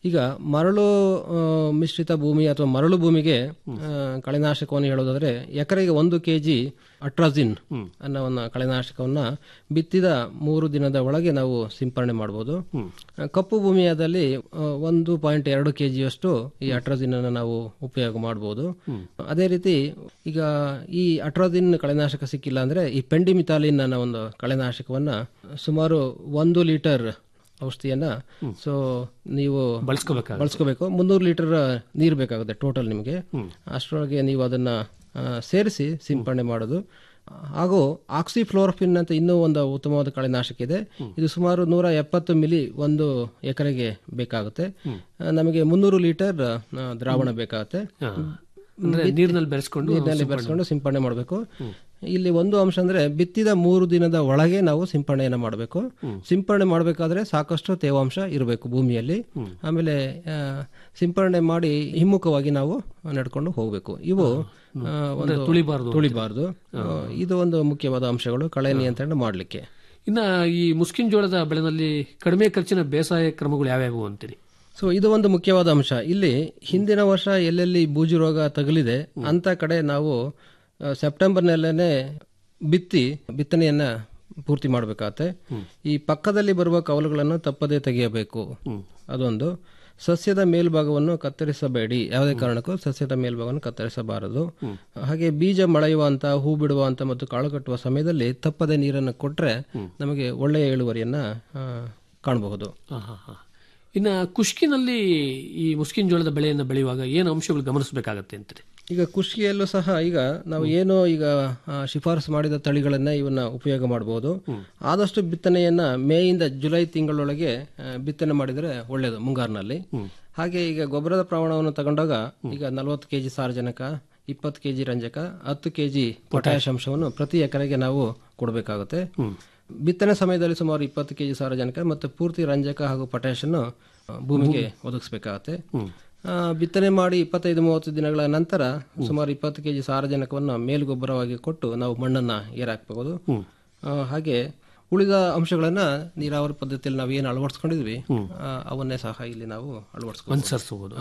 Speaker 10: ಈಗ ಮರಳು ಆ, ಮಿಶ್ರಿತ ಭೂಮಿ ಅಥವಾ ಮರಳು ಭೂಮಿಗೆ ಆ, ಕಳೆನಾಶಕವನ್ನು ಹೇಳೋದಾದ್ರೆ ಎಕರೆಗೆ ಒಂದು ಕೆ ಜಿ ಅಟ್ರಾಜಿನ್ ಅನ್ನೋ ಒಂದು ಕಳೆನಾಶಕವನ್ನ ಬಿತ್ತಿದ ಮೂರು ದಿನದ ಒಳಗೆ ನಾವು ಸಿಂಪರಣೆ ಮಾಡಬಹುದು ಆ, ಕಪ್ಪು ಭೂಮಿಯಾದಲ್ಲಿ ಆ, ಒಂದು ಪಾಯಿಂಟ್ ಎರಡು ಕೆ ಜಿಯಷ್ಟು ಈ ಅಟ್ರಾಜಿನ್ ಅನ್ನು ನಾವು ಉಪಯೋಗ ಮಾಡಬಹುದು ಅದೇ ರೀತಿ ಈಗ ಈ ಅಟ್ರಾಜಿನ್ ಕಳೆನಾಶಕ ಸಿಕ್ಕಿಲ್ಲ ಅಂದ್ರೆ ಈ ಪೆಂಡಿಮಿಥಾಲಿನ್ ಅನ್ನೋ ಒಂದು ಕಳೆನಾಶಕವನ್ನ ಸುಮಾರು ಒಂದು ಲೀಟರ್ ಔಷಧಿಯನ್ನ ಸೊ ನೀವು
Speaker 4: ಬಳಸ್ಕೋಬೇಕಾಗುತ್ತೆ.
Speaker 10: ಬಳಸ್ಕೋಬೇಕು ಮುನ್ನೂರು ಲೀಟರ್ ನೀರು ಬೇಕಾಗುತ್ತೆ ಟೋಟಲ್ ನಿಮಗೆ ಅಷ್ಟರೊಳಗೆ ನೀವು ಅದನ್ನ ಆ, ಸೇರಿಸಿ ಸಿಂಪರಣೆ ಮಾಡೋದು ಹಾಗೂ ಆಕ್ಸಿಫ್ಲೋರಫಿನ್ ಅಂತ ಇನ್ನೂ ಒಂದು ಉತ್ತಮವಾದ ಕಳೆನಾಶಕ ಇದೆ ಇದು ಸುಮಾರು ನೂರ ಎಪ್ಪತ್ತು ಮಿಲಿ ಒಂದು ಎಕರೆಗೆ ಬೇಕಾಗುತ್ತೆ ಆ, ನಮಗೆ ಮುನ್ನೂರು ಲೀಟರ್ ಆ, ದ್ರಾವಣ ಬೇಕಾಗುತ್ತೆ
Speaker 4: ಅಂದ್ರೆ
Speaker 10: ಬಿತ್ತಿ-
Speaker 4: ನೀರಿನಲ್ಲಿ ಬೆರೆಸ್ಕೊಂಡು
Speaker 10: ನೀರಿನಲ್ಲಿ
Speaker 4: ಸಿಂಪಡಣೆ
Speaker 10: ಬೆರೆಸ್ಕೊಂಡು ಸಿಂಪಡಣೆ ಮಾಡಬೇಕು ಇಲ್ಲಿ ಒಂದು ಅಂಶ ಅಂದ್ರೆ ಬಿತ್ತಿದ ಮೂರು ದಿನದ ಒಳಗೆ ನಾವು ಸಿಂಪಡಣೆಯನ್ನು ಮಾಡಬೇಕು ಸಿಂಪಡಣೆ ಮಾಡಬೇಕಾದ್ರೆ ಸಾಕಷ್ಟು ತೇವಾಂಶ ಇರಬೇಕು ಭೂಮಿಯಲ್ಲಿ ಆಮೇಲೆ ಆ, ಸಿಂಪಡಣೆ ಮಾಡಿ ಹಿಮ್ಮುಖವಾಗಿ ನಾವು ನಡ್ಕೊಂಡು ಹೋಗಬೇಕು ಇವು ಆ,
Speaker 4: ಅಂದ್ರೆ
Speaker 10: ಒಂದು
Speaker 4: ತುಳಿಬಾರ್ದು ಅಂತ.
Speaker 10: ತುಳಿಬಾರ್ದು ಆ, ಇದು ಒಂದು ಮುಖ್ಯವಾದ ಅಂಶಗಳು ಕಳೆ ನಿಯಂತ್ರಣ ಮಾಡಲಿಕ್ಕೆ
Speaker 4: ಇನ್ನ ಈ ಮುಸ್ಕಿನ್ ಜೋಳದ ಬೆಳೆನಲ್ಲಿ ಕಡಿಮೆ ಖರ್ಚಿನ ಬೇಸಾಯ ಕ್ರಮಗಳು ಯಾವ್ಯಾವು ಅಂತೀರಿ
Speaker 10: ಸೊ ಇದು ಒಂದು ಮುಖ್ಯವಾದ ಅಂಶ ಇಲ್ಲಿ ಹಿಂದಿನ ವರ್ಷ ಎಲ್ಲೆಲ್ಲಿ ಬೂಜು ರೋಗ ತಗುಲಿದೆ ಅಂತ ಕಡೆ ನಾವು ಆ, ಸೆಪ್ಟೆಂಬರ್ನಲ್ಲೇ ಬಿತ್ತಿ ಬಿತ್ತನೆಯನ್ನ ಪೂರ್ತಿ ಮಾಡಬೇಕಾಗತ್ತೆ ಈ ಪಕ್ಕದಲ್ಲಿ ಬರುವ ಕವಲುಗಳನ್ನು ತಪ್ಪದೇ ತೆಗೆಯಬೇಕು ಅದೊಂದು ಸಸ್ಯದ ಮೇಲ್ಭಾಗವನ್ನು ಕತ್ತರಿಸಬೇಡಿ ಯಾವುದೇ ಕಾರಣಕ್ಕೂ ಸಸ್ಯದ ಮೇಲ್ಭಾಗವನ್ನು ಕತ್ತರಿಸಬಾರದು ಹಾಗೆ ಬೀಜ ಮೊಳೆಯುವಂತ ಹೂ ಬಿಡುವಂತ ಮತ್ತು ಕಾಳು ಕಟ್ಟುವ ಸಮಯದಲ್ಲಿ ತಪ್ಪದೆ ನೀರನ್ನು ಕೊಟ್ರೆ ನಮಗೆ ಒಳ್ಳೆಯ ಇಳುವರಿಯನ್ನ ಆ, ಕಾಣಬಹುದು
Speaker 4: ಆಹಾಹಾ. ಇನ್ನ ಕುಷ್ಕಿನಲ್ಲಿ ಈ ಮುಸ್ಕಿನ್ ಜೋಳದ ಬೆಳೆಯನ್ನು ಬೆಳೆಯುವಾಗ ಏನು ಅಂಶಗಳು ಗಮನಿಸಬೇಕಾಗತ್ತೆ ಅಂತೀರಿ
Speaker 10: ಈಗ ಕೃಷಿಯಲ್ಲೂ ಸಹ ಈಗ ನಾವು ಏನೋ ಈಗ ಆ, ಶಿಫಾರಸು ಮಾಡಿದ ತಳಿಗಳನ್ನ ಇವನ್ನ ಉಪಯೋಗ ಮಾಡಬಹುದು ಆದಷ್ಟು ಬಿತ್ತನೆಯನ್ನ ಮೇಯಿಂದ ಜುಲೈ ತಿಂಗಳೊಳಗೆ ಆ, ಬಿತ್ತನೆ ಮಾಡಿದರೆ ಒಳ್ಳೆಯದು ಮುಂಗಾರಿನಲ್ಲಿ ಹಾಗೆ ಈಗ ಗೊಬ್ಬರದ ಪ್ರಮಾಣವನ್ನು ತಗೊಂಡಾಗ ಈಗ ನಲವತ್ತು ಕೆಜಿ ಸಾರಜನಕ ಇಪ್ಪತ್ತು ಕೆಜಿ ರಂಜಕ ಹತ್ತು ಕೆಜಿ ಪೊಟ್ಯಾಶ್ ಅಂಶವನ್ನು ಪ್ರತಿ ಎಕರೆಗೆ ನಾವು ಕೊಡಬೇಕಾಗುತ್ತೆ ಬಿತ್ತನೆ ಸಮಯದಲ್ಲಿ ಸುಮಾರು ಇಪ್ಪತ್ತು ಕೆಜಿ ಸಾರಜನಕ ಮತ್ತು ಪೂರ್ತಿ ರಂಜಕ ಹಾಗೂ ಪೊಟ್ಯಾಶ್ ಅನ್ನು ಆ, ಭೂಮಿಗೆ ಒದಗಿಸಬೇಕಾಗತ್ತೆ ಆ, ಬಿತ್ತನೆ ಮಾಡಿ ಇಪ್ಪತ್ತೈದು ಮೂವತ್ತು ದಿನಗಳ ನಂತರ ಸುಮಾರು ಇಪ್ಪತ್ತು ಕೆಜಿ ಸಾರಜನಕವನ್ನು ಮೇಲುಗೊಬ್ಬರವಾಗಿ ಕೊಟ್ಟು ನಾವು ಮಣ್ಣನ್ನ ಏರಾಕ್ಬಹುದು ಆ, ಹಾಗೆ ಉಳಿದ ಅಂಶಗಳನ್ನ ನೀರಾವರಿ ಪದ್ಧತಿಯಲ್ಲಿ ನಾವು ಏನು ಅಳವಡಿಸ್ಕೊಂಡಿದ್ವಿ ಆ, ಅವನ್ನೇ ಸಹ ಇಲ್ಲಿ ನಾವು ಅಳವಡಿಸ್ಕೊಂಡು
Speaker 4: ಅನುಸರಿಸಬಹುದು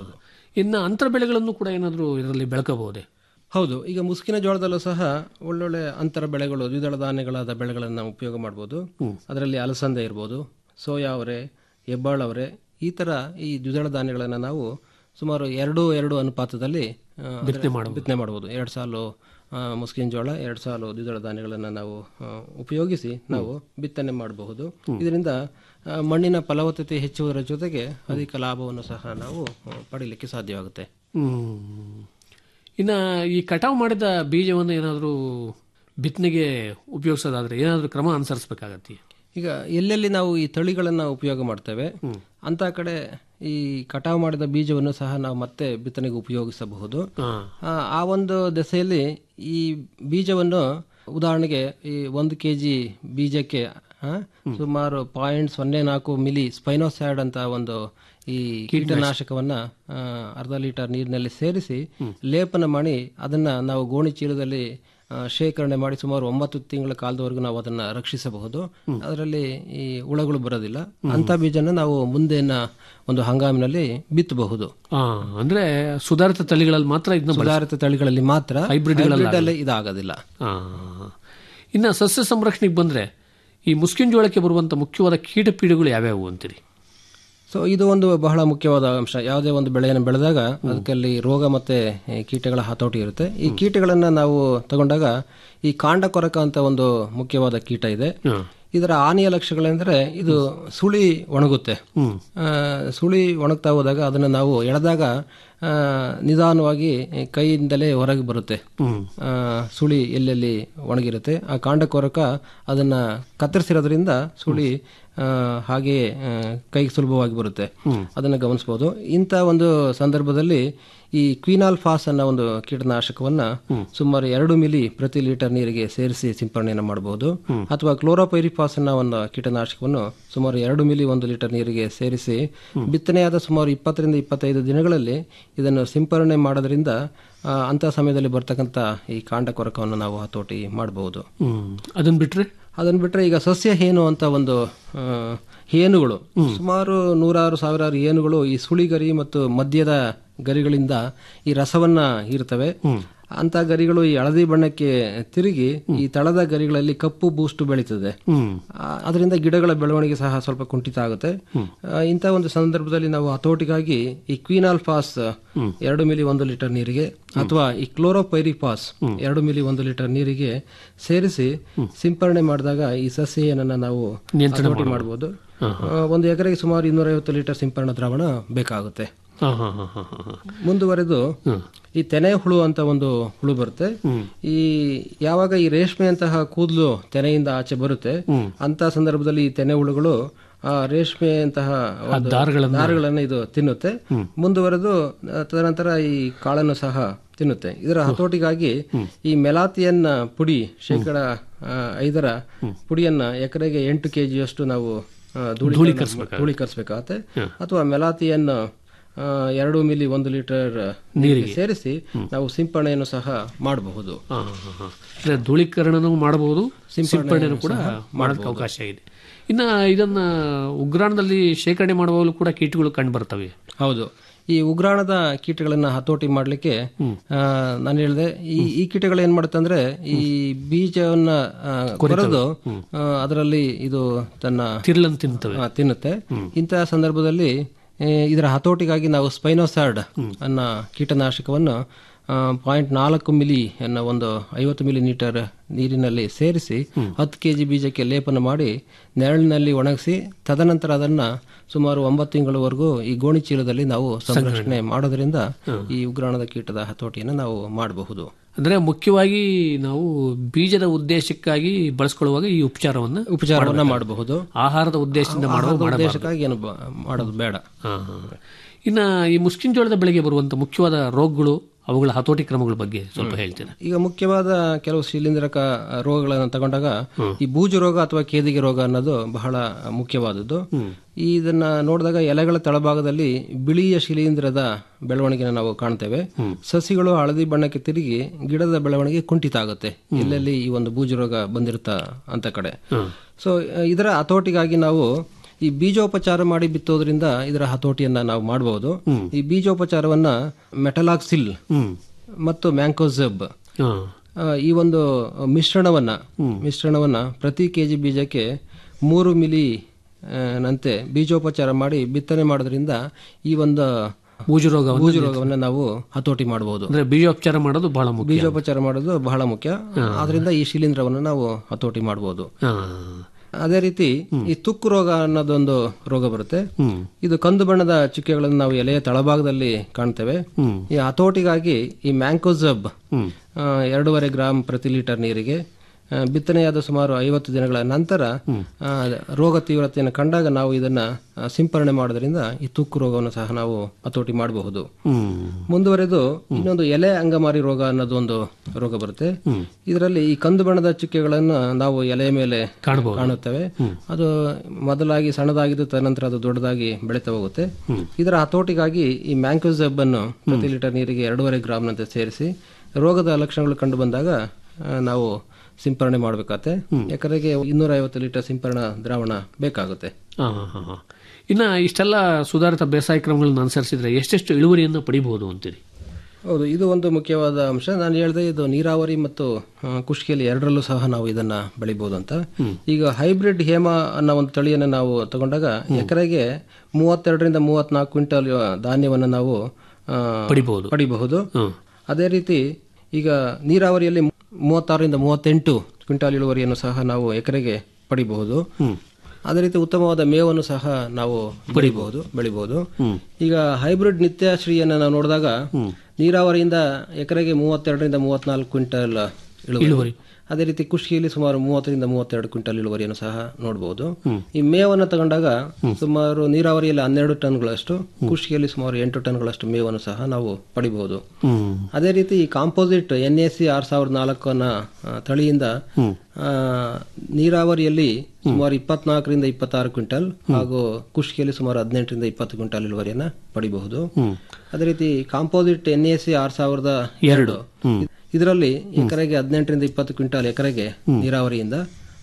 Speaker 4: ಇನ್ನ ಅಂತರ ಬೆಳೆಗಳನ್ನು ಕೂಡ ಏನಾದರೂ ಇದರಲ್ಲಿ ಬೆಳಕಬಹುದೇ
Speaker 10: ಹೌದು ಈಗ ಮುಸುಕಿನ ಜೋಳದಲ್ಲೂ ಸಹ ಒಳ್ಳೊಳ್ಳೆ ಅಂತರ ಬೆಳೆಗಳು ದ್ವಿದಳ ಧಾನ್ಯಗಳಾದ ಬೆಳೆಗಳನ್ನು ನಾವು ಉಪಯೋಗ ಮಾಡಬಹುದು ಅದರಲ್ಲಿ ಅಲಸಂದೆ ಇರ್ಬೋದು ಸೋಯಾ ಅವರೆ ಹೆಬ್ಬಾಳು ಅವರೆ ಈ ತರ ಈ ದ್ವಿದಳ ಧಾನ್ಯಗಳನ್ನು ನಾವು ಸುಮಾರು ಎರಡು ಎರಡು ಅನುಪಾತದಲ್ಲಿ ಆ,
Speaker 4: ಬಿತ್ತನೆ ಮಾಡಬಹುದು.
Speaker 10: ಬಿತ್ತನೆ ಮಾಡಬಹುದು ಎರಡು ಸಾಲು ಆ, ಮುಸ್ಕಿನ ಜೋಳ ಎರಡು ಸಾಲು ದ್ವಿದಳ ಧಾನ್ಯಗಳನ್ನು ನಾವು ಆ, ಉಪಯೋಗಿಸಿ ನಾವು ಬಿತ್ತನೆ ಮಾಡಬಹುದು ಇದರಿಂದ ಆ, ಮಣ್ಣಿನ ಫಲವತ್ತತೆ ಹೆಚ್ಚುವುದರ ಜೊತೆಗೆ ಅಧಿಕ ಲಾಭವನ್ನು ಸಹ ನಾವು ಆ, ಪಡೀಲಿಕ್ಕೆ ಸಾಧ್ಯವಾಗುತ್ತೆ
Speaker 4: ಹ್ಮ್. ಇನ್ನ ಈ ಕಟಾವು ಮಾಡಿದ ಬೀಜವನ್ನು ಏನಾದರೂ ಬಿತ್ತನೆಗೆ ಉಪಯೋಗಿಸೋದಾದ್ರೆ ಏನಾದರೂ ಕ್ರಮ ಅನುಸರಿಸಬೇಕಾಗತ್ತೆ
Speaker 10: ಈಗ ಎಲ್ಲೆಲ್ಲಿ ನಾವು ಈ ತಳಿಗಳನ್ನ ಉಪಯೋಗ ಮಾಡ್ತೇವೆ ಅಂತ ಕಡೆ ಈ ಕಟಾವು ಮಾಡಿದ ಬೀಜವನ್ನು ಸಹ ನಾವು ಮತ್ತೆ ಬಿತ್ತನೆಗೆ ಉಪಯೋಗಿಸಬಹುದು ಆ, ಆ ಒಂದು ದೆಸೆಯಲ್ಲಿ ಈ ಬೀಜವನ್ನು ಉದಾಹರಣೆಗೆ ಈ ಒಂದು ಕೆ ಜಿ ಬೀಜಕ್ಕೆ ಆ, ಸುಮಾರು ಪಾಯಿಂಟ್ ಸೊನ್ನೆ ನಾಲ್ಕು ಮಿಲಿ ಸ್ಪೈನೋಸ್ಯಾಡ್ ಅಂತ ಒಂದು ಈ ಕೀಟನಾಶಕವನ್ನ ಆ, ಅರ್ಧ ಲೀಟರ್ ನೀರಿನಲ್ಲಿ ಸೇರಿಸಿ ಲೇಪನ ಮಾಡಿ ಅದನ್ನ ನಾವು ಗೋಣಿ ಚೀಲದಲ್ಲಿ ಆ, ಶೇಖರಣೆ ಮಾಡಿ ಸುಮಾರು ಒಂಬತ್ತು ತಿಂಗಳ ಕಾಲದವರೆಗೂ ನಾವು ಅದನ್ನ ರಕ್ಷಿಸಬಹುದು ಅದರಲ್ಲಿ ಈ ಹುಳಗಳು ಬರೋದಿಲ್ಲ ಅಂತ ಬೀಜನ ನಾವು ಮುಂದಿನ ಒಂದು ಹಂಗಾಮಿನಲ್ಲಿ ಬಿತ್ತಬಹುದು
Speaker 4: ಆ, ಅಂದ್ರೆ ಸುಧಾರಿತ ತಳಿಗಳಲ್ಲಿ ಮಾತ್ರ ಇದನ್ನ ಬಳಸ-
Speaker 10: ಸುಧಾರಿತ ತಳಿಗಳಲ್ಲಿ ಮಾತ್ರ
Speaker 4: ಹೈಬ್ರಿಡ್ಗಳಲ್ಲಿ
Speaker 10: hybrid ಅಲ್ಲಿ ಇದಾಗೋದಿಲ್ಲ
Speaker 4: ಆ. ಇನ್ನ ಸಸ್ಯ ಸಂರಕ್ಷಣೆಗೆ ಬಂದ್ರೆ ಈ ಮುಸ್ಕಿನ್ ಜೋಳಕ್ಕೆ ಬರುವಂತ ಮುಖ್ಯವಾದ ಕೀಟ ಪೀಡೆಗಳು ಯಾವ್ಯಾವು ಅಂತೀರಿ
Speaker 10: ಸೊ ಇದು ಒಂದು ಬಹಳ ಮುಖ್ಯವಾದ ಅಂಶ ಯಾವುದೇ ಒಂದು ಬೆಳೆಯನ್ನು ಬೆಳೆದಾಗ ಅದಕ್ಕಲ್ಲಿ ರೋಗ ಮತ್ತೆ ಈ ಕೀಟಗಳ ಹತೋಟಿ ಇರುತ್ತೆ ಈ ಕೀಟಗಳನ್ನ ನಾವು ತಗೊಂಡಾಗ ಈ ಕಾಂಡ ಕೊರಕ ಅಂತ ಒಂದು ಮುಖ್ಯವಾದ ಕೀಟ ಇದೆ ಇದರ ಹಾನಿಯ ಲಕ್ಷಣಗಳೆಂದ್ರೆ ಇದು ಸುಳಿ ಒಣಗುತ್ತೆ ಆ, ಸುಳಿ ಒಣಗ್ತಾ ಹೋದಾಗ ಅದನ್ನು ನಾವು ಎಳೆದಾಗ ಆ, ನಿಧಾನವಾಗಿ ಕೈಯಿಂದಲೇ ಹೊರಗೆ ಬರುತ್ತೆ ಆ, ಸುಳಿ ಎಲ್ಲೆಲ್ಲಿ ಒಣಗಿರುತ್ತೆ ಆ ಕಾಂಡ ಕೊರಕ ಅದನ್ನ ಕತ್ತರಿಸಿರೋದ್ರಿಂದ ಸುಳಿ ಆ, ಹಾಗೆಯೇ ಆ, ಕೈಗೆ ಸುಲಭವಾಗಿ ಬರುತ್ತೆ ಅದನ್ನ ಗಮನಿಸಬಹುದು ಇಂಥ ಒಂದು ಸಂದರ್ಭದಲ್ಲಿ ಈ ಕ್ವಿನಾಲ್ ಫಾಸ್ ಅನ್ನೋ ಒಂದು ಕೀಟನಾಶಕವನ್ನ ಸುಮಾರು ಎರಡು ಮಿಲಿ ಪ್ರತಿ ಲೀಟರ್ ನೀರಿಗೆ ಸೇರಿಸಿ ಸಿಂಪರಣೆಯನ್ನು ಮಾಡಬಹುದು ಅಥವಾ ಕ್ಲೋರೋಪೈರಿಫಾಸ್ ಅನ್ನೋ ಒಂದು ಕೀಟನಾಶಕವನ್ನು ಸುಮಾರು ಎರಡು ಮಿಲಿ ಒಂದು ಲೀಟರ್ ನೀರಿಗೆ ಸೇರಿಸಿ ಬಿತ್ತನೆಯಾದ ಸುಮಾರು ಇಪ್ಪತ್ತರಿಂದ ಇಪ್ಪತ್ತೈದು ದಿನಗಳಲ್ಲಿ ಇದನ್ನು ಸಿಂಪರಣೆ ಮಾಡೋದ್ರಿಂದ ಆ, ಅಂಥ ಸಮಯದಲ್ಲಿ ಬರ್ತಕ್ಕಂಥ ಈ ಕಾಂಡ ಕೊರಕವನ್ನು ನಾವು ಹತೋಟಿ ಮಾಡಬಹುದು
Speaker 4: ಹ್ಮ್ ಅದನ್ನ ಬಿಟ್ರೆ
Speaker 10: ಅದನ್ನ ಬಿಟ್ರೆ ಈಗ ಸಸ್ಯ ಹೇನು ಅಂತ ಒಂದು ಆ, ಹೇನುಗಳು ಸುಮಾರು ನೂರಾರು ಸಾವಿರಾರು ಹೇನುಗಳು ಈ ಸುಳಿಗರಿ ಮತ್ತು ಮದ್ಯದ ಗರಿಗಳಿಂದ ಈ ರಸವನ್ನ ಹೀರ್ತವೆ ಅಂತ ಗರಿಗಳು ಈ ಹಳದಿ ಬಣ್ಣಕ್ಕೆ ತಿರುಗಿ ಈ ತಳದ ಗರಿಗಳಲ್ಲಿ ಕಪ್ಪು ಬೂಸ್ಟ್ ಬೆಳೀತದೆ ಆ, ಅದರಿಂದ ಗಿಡಗಳ ಬೆಳವಣಿಗೆ ಸಹ ಸ್ವಲ್ಪ ಕುಂಠಿತ ಆಗುತ್ತೆ ಆ, ಇಂಥ ಒಂದು ಸಂದರ್ಭದಲ್ಲಿ ನಾವು ಹತೋಟಿಗಾಗಿ ಈ ಕ್ವೀನಾಲ್ಫಾಸ್ ಎರಡು ಮಿಲಿ ಒಂದು ಲೀಟರ್ ನೀರಿಗೆ ಅಥವಾ ಈ ಕ್ಲೋರೋಪೈರಿಫಾಸ್ ಎರಡು ಮಿಲಿ ಒಂದು ಲೀಟರ್ ನೀರಿಗೆ ಸೇರಿಸಿ ಸಿಂಪರಣೆ ಮಾಡಿದಾಗ ಈ ಸಸ್ಯನನ್ನ ನಾವು ಹತೋಟಿ ಮಾಡಬಹುದು ಒಂದು ಎಕರೆಗೆ ಸುಮಾರು ಇನ್ನೂರೈವತ್ತು ಲೀಟರ್ ಸಿಂಪರಣಾ ದ್ರಾವಣ ಬೇಕಾಗುತ್ತೆ
Speaker 4: ಹಾ ಹಾ ಹಾ ಹಾ ಹಾ
Speaker 10: ಮುಂದುವರೆದು ಈ ತೆನೆ ಹುಳು ಅಂತ ಒಂದು ಹುಳು ಬರುತ್ತೆ ಈ ಯಾವಾಗ ಈ ರೇಷ್ಮೆಯಂತಹ ಕೂದಲು ತೆನೆಯಿಂದ ಆಚೆ ಬರುತ್ತೆ ಅಂತ ಸಂದರ್ಭದಲ್ಲಿ ಈ ತೆನೆ ಹುಳುಗಳು ಆ ರೇಷ್ಮೆಯಂತಹ ಒಂದು ದಾರಗಳನ್ನು ಇದು ತಿನ್ನುತ್ತೆ ಮುಂದುವರೆದು ಆ, ತದನಂತರ ಈ ಕಾಳನ್ನು ಸಹ ತಿನ್ನುತ್ತೆ ಇದರ ಹತೋಟಿಗಾಗಿ ಈ ಮೆಲಾತಿಯನ್ನ ಪುಡಿ ಶೇಕಡ ಆ, ಐದರ ಪುಡಿಯನ್ನ ಎಕರೆಗೆ ಎಂಟು ಕೆಜಿಯಷ್ಟು ನಾವು ಆ, ಧೂಳೀಕರಣ- ಧೂಳೀಕರಿಸಬೇಕಾಗತ್ತೆ ಅಥವಾ ಮೆಲಾತಿಯನ್ನು ಆ, ಎರಡು ಮಿಲಿ ಒಂದು ಲೀಟರ್ ನೀರಿಗೆ ಸೇರಿಸಿ ನಾವು ಸಿಂಪರಣೆಯನ್ನು ಸಹ ಮಾಡಬಹುದು
Speaker 4: ಹಾ, ಹಾ, ಹಾ. ಅಂದ್ರೆ ಧೂಳೀಕರಣನೂ ಮಾಡಬಹುದು ಸಿಂಪರಣೆನೂ ಕೂಡ ಮಾಡೋದಕ್ಕೆ ಅವಕಾಶ ಇದೆ ಇನ್ನ ಇದನ್ನ ಉಗ್ರಾಣದಲ್ಲಿ ಶೇಖರಣೆ ಮಾಡುವಾಗಲೂ ಕೂಡ ಕೀಟಗಳು ಕಂಡು ಬರ್ತವೆ
Speaker 10: ಹೌದು ಈ ಉಗ್ರಾಣದ ಕೀಟಗಳನ್ನ ಹತೋಟಿ ಮಾಡ್ಲಿಕ್ಕೆ ಆ, ನಾನು ಹೇಳಿದೆ ಈ ಈ ಕೀಟಗಳು ಏನ್ ಮಾಡುತ್ತೆ ಅಂದ್ರೆ ಈ ಬೀಜವನ್ನ ಆ, ಕೊರೆದು ಆ, ಅದರಲ್ಲಿ ಇದು ತನ್ನ
Speaker 4: ತಿರ್ಲನ್ ತಿಂತವೆ
Speaker 10: ಆ, ತಿನ್ನುತ್ತೆ ಇಂತಹ ಸಂದರ್ಭದಲ್ಲಿ ಏ, ಇದರ ಹತೋಟಿಗಾಗಿ ನಾವು ಸ್ಪೈನೋಸಾರ್ಡ್ ಅನ್ನ ಕೀಟನಾಶಕವನ್ನು ಪಾಯಿಂಟ್ ನಾಲ್ಕು ಮಿಲಿ ಅನ್ನೋ ಒಂದು ಐವತ್ತು ಮಿಲಿ ಲೀಟರ್ ನೀರಿನಲ್ಲಿ ಸೇರಿಸಿ ಹತ್ತು ಕೆಜಿ ಬೀಜಕ್ಕೆ ಲೇಪನ ಮಾಡಿ ನೆರಳಿನಲ್ಲಿ ಒಣಗಿಸಿ ತದನಂತರ ಅದನ್ನ ಸುಮಾರು ಒಂಬತ್ತು ತಿಂಗಳವರೆಗೂ ಈ ಗೋಣಿ ಚೀಲದಲ್ಲಿ ನಾವು ಸಂರಕ್ಷಣೆ ಮಾಡೋದ್ರಿಂದ ಈ ಉಗ್ರಾಣದ ಕೀಟದ ಹತೋಟಿಯನ್ನು ನಾವು ಮಾಡಬಹುದು
Speaker 4: ಅಂದ್ರೆ ಮುಖ್ಯವಾಗಿ ನಾವು ಬೀಜದ ಉದ್ದೇಶಕ್ಕಾಗಿ ಬಳಸ್ಕೊಳ್ಳುವಾಗ ಈ ಉಪಚಾರವನ್ನ
Speaker 10: ಉಪಚಾರವನ್ನ ಮಾಡಬಹುದು
Speaker 4: ಆಹಾರದ ಉದ್ದೇಶದಿಂದ ಮಾಡುವ
Speaker 10: ಆಹಾರದ
Speaker 4: ಮಾಡಬಾರದು.
Speaker 10: ಉದ್ದೇಶಕ್ಕಾಗಿ ಏನು ಬ- ಮಾಡೋದು ಬೇಡ
Speaker 4: ಹಾ, ಹಾ. ಇನ್ನ ಈ ಮುಸ್ಕಿನ್ ಜೋಳದ ಬೆಳೆಗೆ ಬರುವಂತ ಮುಖ್ಯವಾದ ರೋಗಗಳು ಅವುಗಳ ಹತೋಟಿ ಕ್ರಮಗಳ ಬಗ್ಗೆ ಸ್ವಲ್ಪ ಹೇಳ್ತೀರಾ
Speaker 10: ಈಗ ಮುಖ್ಯವಾದ ಕೆಲವು ಶಿಲೀಂಧ್ರಕ ರೋಗಗಳನ್ನು ತಗೊಂಡಾಗ ಈ ಬೂಜು ರೋಗ ಅಥವಾ ಕೇದಿಗೆ ರೋಗ ಅನ್ನೋದು ಬಹಳ ಮುಖ್ಯವಾದದ್ದು ಈ ಇದನ್ನ ನೋಡಿದಾಗ ಎಲೆಗಳ ತಳಭಾಗದಲ್ಲಿ ಬಿಳಿಯ ಶಿಲೀಂಧ್ರದ ಬೆಳವಣಿಗೆನ ನಾವು ಕಾಣ್ತೇವೆ ಸಸಿಗಳು ಹಳದಿ ಬಣ್ಣಕ್ಕೆ ತಿರುಗಿ ಗಿಡದ ಬೆಳವಣಿಗೆ ಕುಂಠಿತ ಆಗುತ್ತೆ ಎಲ್ಲೆಲ್ಲಿ ಈ ಒಂದು ಬೂಜು ರೋಗ ಬಂದಿರುತ್ತ ಅಂತ ಕಡೆ ಸೊ ಇದರ ಹತೋಟಿಗಾಗಿ ನಾವು ಈ ಬೀಜೋಪಚಾರ ಮಾಡಿ ಬಿತ್ತೋದ್ರಿಂದ ಇದರ ಹತೋಟಿಯನ್ನ ನಾವು ಮಾಡಬಹುದು ಈ ಬೀಜೋಪಚಾರವನ್ನ ಮೆಟಲಾಕ್ಸಿಲ್ ಮತ್ತು ಮ್ಯಾಂಕೋಸೆಬ್
Speaker 4: ಹಾ.
Speaker 10: ಆ, ಈ ಒಂದು ಮಿಶ್ರಣವನ್ನ ಮಿಶ್ರಣವನ್ನ ಪ್ರತಿ ಕೆಜಿ ಬೀಜಕ್ಕೆ ಮೂರು ಮಿಲಿ ಆ, ನಂತೆ ಬೀಜೋಪಚಾರ ಮಾಡಿ ಬಿತ್ತನೆ ಮಾಡೋದ್ರಿಂದ ಈ ಒಂದು
Speaker 4: ಬೂಜು ರೋಗ
Speaker 10: ಬೂಜು ರೋಗವನ್ನ ನಾವು ಹತೋಟಿ ಮಾಡಬಹುದು
Speaker 4: ಅಂದ್ರೆ ಬೀಜೋಪಚಾರ ಮಾಡೋದು ಬಹಳ ಮುಖ್ಯ
Speaker 10: ಬೀಜೋಪಚಾರ ಮಾಡೋದು ಬಹಳ ಮುಖ್ಯ ಆದ್ರಿಂದ ಈ ಶಿಲೀಂಧ್ರವನ್ನು ನಾವು ಹತೋಟಿ ಮಾಡಬಹುದು
Speaker 4: ಹಾ.
Speaker 10: ಅದೇ ರೀತಿ ಈ ತುಕ್ಕು ರೋಗ ಅನ್ನೋದೊಂದು ರೋಗ ಬರುತ್ತೆ ಇದು ಕಂದು ಬಣ್ಣದ ಚುಕ್ಕೆಗಳನ್ನು ನಾವು ಎಲೆಯ ತಳಭಾಗದಲ್ಲಿ ಕಾಣ್ತೇವೆ ಈ ಹತೋಟಿಗಾಗಿ ಈ ಮ್ಯಾಂಕೋಸಬ್ ಆ, ಎರಡೂವರೆ ಗ್ರಾಂ ಪ್ರತಿ ಲೀಟರ್ ನೀರಿಗೆ ಆ, ಬಿತ್ತನೆಯಾದ ಸುಮಾರು ಐವತ್ತು ದಿನಗಳ ನಂತರ ಆ, ರೋಗ ತೀವ್ರತೆಯನ್ನು ಕಂಡಾಗ ನಾವು ಇದನ್ನ ಆ, ಸಿಂಪರಣೆ ಮಾಡೋದ್ರಿಂದ ಈ ತುಕ್ಕು ರೋಗವನ್ನು ಸಹ ನಾವು ಹತೋಟಿ ಮಾಡಬಹುದು ಮುಂದುವರೆದು ಇನ್ನೊಂದು ಎಲೆ ಅಂಗಮಾರಿ ರೋಗ ಅನ್ನೋದು ಒಂದು ರೋಗ ಬರುತ್ತೆ ಇದರಲ್ಲಿ ಈ ಕಂದು ಬಣ್ಣದ ಚುಕ್ಕೆಗಳನ್ನು ನಾವು ಎಲೆಯ ಮೇಲೆ
Speaker 4: ಕಾಣಬಹುದು
Speaker 10: ಕಾಣುತ್ತವೆ ಅದು ಮೊದಲಾಗಿ ಸಣ್ಣದಾಗಿದ್ದು ತದನಂತರ ಅದು ದೊಡ್ಡದಾಗಿ ಬೆಳೀತಾ ಹೋಗುತ್ತೆ ಇದರ ಹತೋಟಿಗಾಗಿ ಈ ಮ್ಯಾಂಕೋಸೆಬ್ ಅನ್ನು ಪ್ರತಿ ಲೀಟರ್ ನೀರಿಗೆ ಎರಡೂವರೆ ಗ್ರಾಮ್ನಂತೆ ಸೇರಿಸಿ ರೋಗದ ಲಕ್ಷಣಗಳು ಕಂಡು ಬಂದಾಗ ಆ, ನಾವು ಸಿಂಪರಣೆ ಮಾಡಬೇಕಾಗತ್ತೆ ಎಕರೆಗೆ ಇನ್ನೂರ ಐವತ್ತು ಲೀಟರ್ ಸಿಂಪರಣಾ ದ್ರಾವಣ ಬೇಕಾಗುತ್ತೆ
Speaker 4: ಹಾ, ಹಾ, ಹಾ, ಹಾ. ಇನ್ನ ಇಷ್ಟೆಲ್ಲ ಸುಧಾರಿತ ಬೇಸಾಯ ಕ್ರಮಗಳನ್ನು ಅನುಸರಿಸಿದ್ರೆ ಎಷ್ಟೆಷ್ಟು ಇಳುವರಿಯನ್ನು ಪಡಿಬಹುದು ಅಂತೀರಿ
Speaker 10: ಹೌದು ಇದು ಒಂದು ಮುಖ್ಯವಾದ ಅಂಶ ನಾನು ಹೇಳಿದೆ ಇದು ನೀರಾವರಿ ಮತ್ತು ಆ, ಕುಷ್ಕಿಯಲ್ಲಿ ಎರಡರಲ್ಲೂ ಸಹ ನಾವು ಇದನ್ನ ಬೆಳಿಬಹುದು ಅಂತ ಈಗ ಹೈಬ್ರಿಡ್ ಹೇಮ ಅನ್ನೋ ಒಂದು ತಳಿಯನ್ನು ನಾವು ತಗೊಂಡಾಗ ಎಕರೆಗೆ ಮೂವತ್ತೆರಡರಿಂದ ಮೂವತ್ನಾಲ್ಕು ಕ್ವಿಂಟಲ್ ಧಾನ್ಯವನ್ನು ನಾವು ಆ,
Speaker 4: ಪಡಿಬಹುದು.
Speaker 10: ಪಡಿಬಹುದು ಅದೇ ರೀತಿ ಈಗ ನೀರಾವರಿಯಲ್ಲಿ ಮೂವತ್ತಾರರಿಂದ ಮೂವತ್ತೆಂಟು ಕ್ವಿಂಟಾಲ್ ಇಳುವರಿಯನ್ನು ಸಹ ನಾವು ಎಕರೆಗೆ ಪಡಿಬಹುದು ಅದೇ ರೀತಿ ಉತ್ತಮವಾದ ಮೇವನ್ನು ಸಹ ನಾವು ಬೆಳಿಬಹುದು ಬೆಳಿಬಹುದು ಈಗ ಹೈಬ್ರಿಡ್ ನಿತ್ಯಶ್ರೀಯನ್ನು ನಾವು ನೋಡಿದಾಗ ನೀರಾವರಿಯಿಂದ ಎಕರೆಗೆ ಮೂವತ್ತೆರಡರಿಂದ ಮೂವತ್ನಾಲ್ಕು ಕ್ವಿಂಟಲ್ ಇಳುವರಿ ಅದೇ ರೀತಿ ಕುಷ್ಕಿಯಲ್ಲಿ ಸುಮಾರು ಮೂವತ್ತರಿಂದ ಮೂವತ್ತೆರಡು ಕ್ವಿಂಟಲ್ ಇಳುವರಿಯನ್ನು ಸಹ ನೋಡಬಹುದು ಈ ಮೇವನ್ನು ತಗೊಂಡಾಗ ಸುಮಾರು ನೀರಾವರಿಯಲ್ಲಿ ಹನ್ನೆರಡು ಟನ್ಗಳಷ್ಟು ಕುಷ್ಕಿಯಲ್ಲಿ ಸುಮಾರು ಎಂಟು ಟನ್ಗಳಷ್ಟು ಮೇವನ್ನು ಸಹ ನಾವು ಪಡಿಬಹುದು ಅದೇ ರೀತಿ ಈ composite N A C R ಸಾವಿರದ ನಾಲ್ಕನ ಆ, ತಳಿಯಿಂದ ಆ, ನೀರಾವರಿಯಲ್ಲಿ ಸುಮಾರು ಇಪ್ಪತ್ನಾಲ್ಕರಿಂದ ಇಪ್ಪತ್ತಾರು ಕ್ವಿಂಟಲ್ ಹಾಗೂ ಕುಷ್ಕಿಯಲ್ಲಿ ಸುಮಾರು ಹದಿನೆಂಟರಿಂದ ಇಪ್ಪತ್ತು ಕ್ವಿಂಟಲ್ ಇಳುವರಿಯನ್ನ ಪಡಿಬಹುದು ಅದೇ ರೀತಿ composite N A C R ಸಾವಿರದ ಎರಡು ಇದರಲ್ಲಿ ಎಕರೆಗೆ ಹದಿನೆಂಟರಿಂದ ಇಪ್ಪತ್ತು ಕ್ವಿಂಟಾಲ್ ಎಕರೆಗೆ ನೀರಾವರಿಯಿಂದ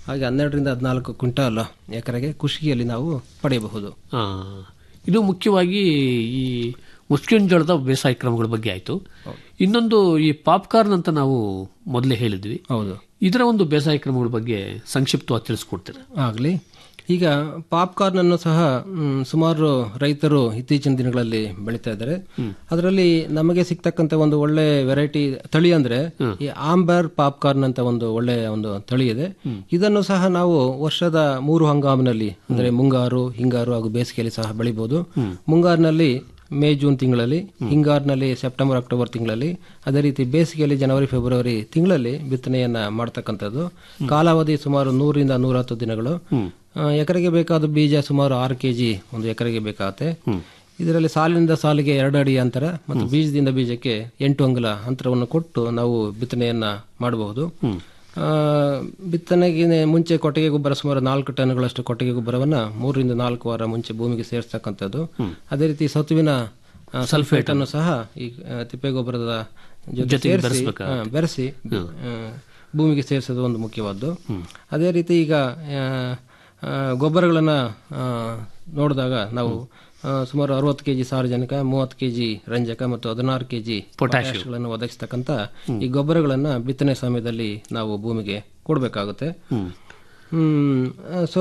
Speaker 10: ಹಾಗೆ ಹನ್ನೆರಡರಿಂದ ಹದಿನಾಲ್ಕು ಕ್ವಿಂಟಾಲ್ ಎಕರೆಗೆ ಕುಷ್ಕಿಯಲ್ಲಿ ನಾವು ಪಡೆಯಬಹುದು
Speaker 4: ಆ, ಇದು ಮುಖ್ಯವಾಗಿ ಈ ಮುಸ್ಕಿನ್ ಜೋಳದ ಬೇಸಾಯ ಕ್ರಮಗಳ ಬಗ್ಗೆ ಆಯಿತು ಇನ್ನೊಂದು ಈ ಪಾಪ್ಕಾರ್ನ್ ಅಂತ ನಾವು ಮೊದಲೇ ಹೇಳಿದ್ವಿ
Speaker 10: ಹೌದು
Speaker 4: ಇದರ ಒಂದು ಬೇಸಾಯ ಕ್ರಮಗಳ ಬಗ್ಗೆ ಸಂಕ್ಷಿಪ್ತವಾಗಿ ತಿಳಿಸ್ಕೊಡ್ತೀರಾ
Speaker 10: ಆಗಲಿ ಈಗ ಪಾಪ್ಕಾರ್ನ್ ಅನ್ನು ಸಹ ಮ್, ಸುಮಾರು ರೈತರು ಇತ್ತೀಚಿನ ದಿನಗಳಲ್ಲಿ ಬೆಳೀತಾ ಇದ್ದಾರೆ ಅದರಲ್ಲಿ ನಮಗೆ ಸಿಗ್ತಕ್ಕಂತ ಒಂದು ಒಳ್ಳೆ ವೆರೈಟಿ ತಳಿ ಅಂದ್ರೆ ಈ ಆಂಬರ್ ಪಾಪ್ಕಾರ್ನ್ ಅಂತ ಒಂದು ಒಳ್ಳೆ ಒಂದು ತಳಿ ಇದೆ ಇದನ್ನು ಸಹ ನಾವು ವರ್ಷದ ಮೂರು ಹಂಗಾಮಿನಲ್ಲಿ ಅಂದ್ರೆ ಮುಂಗಾರು ಹಿಂಗಾರು ಹಾಗೂ ಬೇಸಿಗೆಯಲ್ಲಿ ಸಹ ಬೆಳಿಬಹುದು ಮುಂಗಾರಿನಲ್ಲಿ ಮೇ ಜೂನ್ ತಿಂಗಳಲ್ಲಿ ಹಿಂಗಾರಿನಲ್ಲಿ ಸೆಪ್ಟೆಂಬರ್ ಅಕ್ಟೋಬರ್ ತಿಂಗಳಲ್ಲಿ ಅದೇ ರೀತಿ ಬೇಸಿಗೆಯಲ್ಲಿ ಜನವರಿ ಫೆಬ್ರವರಿ ತಿಂಗಳಲ್ಲಿ ಬಿತ್ತನೆಯನ್ನ ಮಾಡ್ತಕ್ಕಂಥದ್ದು ಕಾಲಾವಧಿ ಸುಮಾರು ನೂರಿಂದ ನೂರ ಹತ್ತು ದಿನಗಳು ಆ, ಎಕರೆಗೆ ಬೇಕಾದ ಬೀಜ ಸುಮಾರು ಆರು ಕೆಜಿ ಒಂದು ಎಕರೆಗೆ ಬೇಕಾಗುತ್ತೆ ಇದರಲ್ಲಿ ಸಾಲಿನಿಂದ ಸಾಲಿಗೆ ಎರಡು ಅಡಿ ಅಂತರ ಮತ್ತು ಬೀಜದಿಂದ ಬೀಜಕ್ಕೆ ಎಂಟು ಅಂಗುಲ ಅಂತರವನ್ನು ಕೊಟ್ಟು ನಾವು ಬಿತ್ತನೆಯನ್ನ ಮಾಡಬಹುದು ಆ, ಬಿತ್ತನೆಗೆ ಮುಂಚೆ ಕೊಟ್ಟಿಗೆ ಗೊಬ್ಬರ ಸುಮಾರು ನಾಲ್ಕು ಟನ್ಗಳಷ್ಟು ಕೊಟ್ಟಿಗೆ ಗೊಬ್ಬರವನ್ನ ಮೂರರಿಂದ ನಾಲ್ಕು ವಾರ ಮುಂಚೆ ಭೂಮಿಗೆ ಸೇರಿಸ್ತಕ್ಕಂಥದ್ದು ಅದೇ ರೀತಿ ಸತುವಿನ ಸಲ್ಫೇಟ್ ಅನ್ನು ಸಹ ಈ ಆ, ತಿಪ್ಪೆ ಗೊಬ್ಬರದ ಜೊತೆ
Speaker 4: ಜೊತೆಗೆ
Speaker 10: ಸೇರಿಸಿ
Speaker 4: ಬೆರೆಸ್ಬೇಕಾಗುತ್ತೆ.
Speaker 10: ಆ, ಬೆರೆಸಿ ಆ, ಭೂಮಿಗೆ ಸೇರಿಸೋದು ಒಂದು ಮುಖ್ಯವಾದ್ದು ಅದೇ ರೀತಿ ಈಗ ಆ, ಆ, ಗೊಬ್ಬರಗಳನ್ನ ಆ, ನೋಡಿದಾಗ ನಾವು ಆ, ಸುಮಾರು ಅರವತ್ತು ಕೆಜಿ ಸಾರಜನಕ ಮೂವತ್ತು ಕೆಜಿ ರಂಜಕ ಮತ್ತು ಹದಿನಾರು ಕೆಜಿ ಪೊಟ್ಯಾಷಿಯಗಳನ್ನು ಒದಗಿಸ್ತಕ್ಕಂಥ ಈ ಗೊಬ್ಬರಗಳನ್ನ ಬಿತ್ತನೆ ಸಮಯದಲ್ಲಿ ನಾವು ಭೂಮಿಗೆ ಕೊಡಬೇಕಾಗುತ್ತೆ ಹ್ಮ್ ಸೊ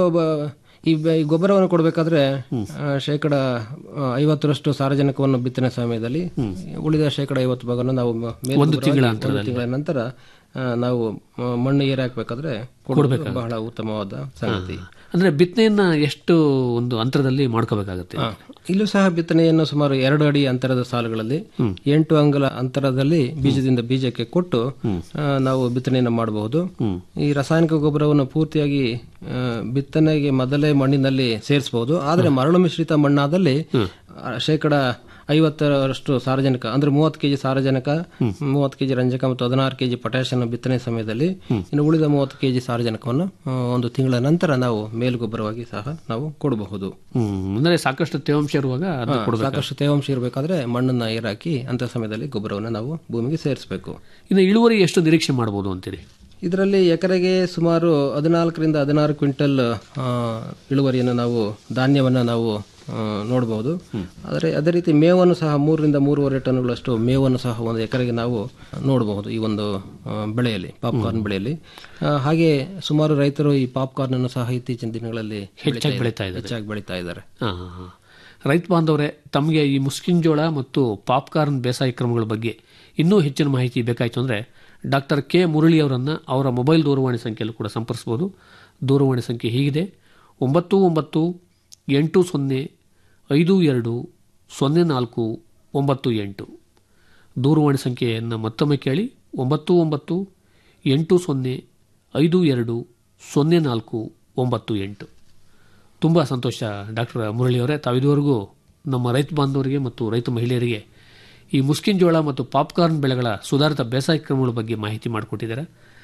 Speaker 10: ಈ ಬ- ಈ ಗೊಬ್ಬರವನ್ನು ಕೊಡಬೇಕಾದ್ರೆ ಶೇಕಡ ಆ, ಐವತ್ತರಷ್ಟು ಸಾರಜನಕವನ್ನು ಬಿತ್ತನೆ ಸಮಯದಲ್ಲಿ ಉಳಿದ ಶೇಕಡ ಐವತ್ತು ಭಾಗವನ್ನು ನಾವು ಮ- ಮೇಲ್ಗೊಬ್ಬರವಾಗಿ
Speaker 4: ತಿಂಗಳ
Speaker 10: ಒಂದು ತಿಂಗಳ ನಂತರ ಆ, ನಾವು ಆ, ಮಣ್ಣು ಏರಿ ಹಾಕ್ಬೇಕಾದ್ರೆ ಕೊಡೋದು ಬಹಳ ಉತ್ತಮವಾದ ಸಂಗತಿ
Speaker 4: ಅಂದ್ರೆ ಬಿತ್ತನೆಯನ್ನ ಎಷ್ಟು ಒಂದು ಅಂತರದಲ್ಲಿ ಮಾಡ್ಕೋಬೇಕಾಗತ್ತೆ
Speaker 10: ಆ, ಇಲ್ಲೂ ಸಹ ಬಿತ್ತನೆಯನ್ನು ಸುಮಾರು ಎರಡು ಅಡಿ ಅಂತರದ ಸಾಲುಗಳಲ್ಲಿ ಎಂಟು ಅಂಗುಲ ಅಂತರದಲ್ಲಿ ಬೀಜದಿಂದ ಬೀಜಕ್ಕೆ ಕೊಟ್ಟು ಆ, ನಾವು ಬಿತ್ತನೆಯನ್ನು ಮಾಡಬಹುದು ಈ ರಾಸಾಯನಿಕ ಗೊಬ್ಬರವನ್ನು ಪೂರ್ತಿಯಾಗಿ ಆ, ಬಿತ್ತನೆಗೆ ಮೊದಲೇ ಮಣ್ಣಿನಲ್ಲಿ ಸೇರಿಸಬಹುದು ಆದರೆ ಮರಳು ಮಿಶ್ರಿತ ಮಣ್ಣಾದಲ್ಲಿ ಆ, ಶೇಕಡ ಐವತ್ತರಷ್ಟು ಸಾರಜನಕ ಅಂದ್ರೆ ಮೂವತ್ತು ಕೆಜಿ ಸಾರಜನಕ ಮೂವತ್ತು ಕೆಜಿ ರಂಜಕ ಮತ್ತು ಹದಿನಾರು ಕೆಜಿ ಪೊಟ್ಯಾಷಿಯಂ ಬಿತ್ತನೆ ಸಮಯದಲ್ಲಿ ಇನ್ನು ಉಳಿದ ಮೂವತ್ತು ಕೆಜಿ ಸಾರಜನಕವನ್ನು ಆ, ಒಂದು ತಿಂಗಳ ನಂತರ ನಾವು ಮೇಲ್ಗೊಬ್ಬರವಾಗಿ ಸಹ ನಾವು ಕೊಡಬಹುದು
Speaker 4: ಹ್ಮ್ ಅಂದ್ರೆ ಸಾಕಷ್ಟು ತೇವಾಂಶ ಇರುವಾಗ ಅದನ್ನ
Speaker 10: ಹಾ,
Speaker 4: ಕೊಡ್ಬೇಕು
Speaker 10: ಸಾಕಷ್ಟು ತೇವಾಂಶ ಇರಬೇಕಾದ್ರೆ ಮಣ್ಣನ್ನ ಏರಾಕಿ ಅಂತ ಸಮಯದಲ್ಲಿ ಗೊಬ್ಬರವನ್ನು ನಾವು ಭೂಮಿಗೆ ಸೇರಿಸಬೇಕು
Speaker 4: ಇನ್ನು ಇಳುವರಿ ಎಷ್ಟು ನಿರೀಕ್ಷೆ ಮಾಡಬಹುದು ಅಂತೀರಿ
Speaker 10: ಇದರಲ್ಲಿ ಎಕರೆಗೆ ಸುಮಾರು ಹದಿನಾಲ್ಕರಿಂದ ಹದಿನಾರು ಕ್ವಿಂಟಲ್ ಆ, ಇಳುವರಿಯನ್ನು ನಾವು ಧಾನ್ಯವನ್ನು ನಾವು ಆ, ನೋಡಬಹುದು ಆದರೆ ಅದೇ ರೀತಿ ಮೇವನ್ನು ಸಹ ಮೂರರಿಂದ ಮೂರುವರೆ ಟನ್ಗಳಷ್ಟು ಮೇವನ್ನು ಸಹ ಒಂದು ಎಕರೆಗೆ ನಾವು ನೋಡಬಹುದು ಈ ಒಂದು ಆ, ಬೆಳೆಯಲ್ಲಿ ಪಾಪ್ಕಾರ್ನ್ ಬೆಳೆಯಲ್ಲಿ ಆ, ಹಾಗೆ ಸುಮಾರು ರೈತರು ಈ ಪಾಪ್ಕಾರ್ನ್ ಅನ್ನು ಸಹ ಇತ್ತೀಚಿನ ದಿನಗಳಲ್ಲಿ
Speaker 4: ಹೆಚ್ಚಾಗಿ ಬೆಳೀತಾ ಇದ್ದಾರೆ.
Speaker 10: ಹೆಚ್ಚಾಗಿ ಬೆಳೀತಾ ಇದ್ದಾರೆ
Speaker 4: ಹಾ, ಹಾ, ಹಾ. ರೈತ ಬಾಂಧವರೇ ತಮಗೆ ಈ ಮುಸ್ಕಿನ್ ಜೋಳ ಮತ್ತು ಪಾಪ್ಕಾರ್ನ್ ಬೇಸಾಯ ಕ್ರಮಗಳ ಬಗ್ಗೆ ಇನ್ನೂ ಹೆಚ್ಚಿನ ಮಾಹಿತಿ ಬೇಕಾಯಿತು ಅಂದರೆ ಡಾಕ್ಟರ್ ಕೆ ಮುರಳಿ ಅವರನ್ನು ಅವರ ಮೊಬೈಲ್ ದೂರವಾಣಿ ಸಂಖ್ಯೆಯಲ್ಲೂ ಕೂಡ ಸಂಪರ್ಸ್ಬೋದು ದೂರವಾಣಿ ಸಂಖ್ಯೆ ಹೀಗಿದೆ ಒಂಬತ್ತು ಒಂಬತ್ತು ಎಂಟು ಸೊನ್ನೆ ಐದು ಎರಡು ಸೊನ್ನೆ ನಾಲ್ಕು ಒಂಬತ್ತು ಎಂಟು ದೂರವಾಣಿ ಸಂಖ್ಯೆಯನ್ನು ಮತ್ತೊಮ್ಮೆ ಕೇಳಿ ಒಂಬತ್ತು ಒಂಬತ್ತು ಎಂಟು ಸೊನ್ನೆ ಐದು ಎರಡು ಸೊನ್ನೆ ನಾಲ್ಕು ಒಂಬತ್ತು ಎಂಟು ತುಂಬ ಸಂತೋಷ ಡಾಕ್ಟರ್ ಮುರಳಿಯವರೇ ತಾವಿದುವರೆಗೂ ನಮ್ಮ ರೈತ ಬಾಂಧವರಿಗೆ ಮತ್ತು ರೈತ ಮಹಿಳೆಯರಿಗೆ ಈ ಮುಸ್ಕಿನ್ ಜೋಳ ಮತ್ತು ಪಾಪ್ಕಾರ್ನ್ ಬೆಳೆಗಳ ಸುಧಾರಿತ ಬೇಸಾಯ ಕ್ರಮಗಳ ಬಗ್ಗೆ ಮಾಹಿತಿ ಮಾಡಿಕೊಟ್ಟಿದ್ದಾರೆ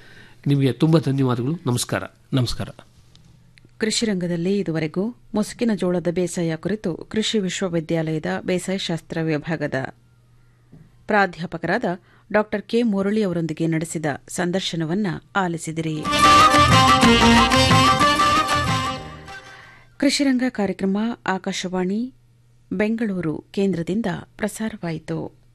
Speaker 4: ನಿಮಗೆ ತುಂಬ ಧನ್ಯವಾದಗಳು ನಮಸ್ಕಾರ
Speaker 10: ನಮಸ್ಕಾರ
Speaker 1: ಕೃಷಿ ರಂಗದಲ್ಲಿ ಇದುವರೆಗೂ ಮುಸುಕಿನ ಜೋಳದ ಬೇಸಾಯ ಕುರಿತು ಕೃಷಿ ವಿಶ್ವವಿದ್ಯಾಲಯದ ಬೇಸಾಯ ಶಾಸ್ತ್ರ ವಿಭಾಗದ ಪ್ರಾಧ್ಯಾಪಕರಾದ ಡಾ ಕೆ ಮುರಳಿ ಅವರೊಂದಿಗೆ ನಡೆಸಿದ ಸಂದರ್ಶನವನ್ನ ಆಲಿಸಿದಿರಿ ಕೃಷಿರಂಗ ಕಾರ್ಯಕ್ರಮ ಆಕಾಶವಾಣಿ ಬೆಂಗಳೂರು ಕೇಂದ್ರದಿಂದ ಪ್ರಸಾರವಾಯಿತು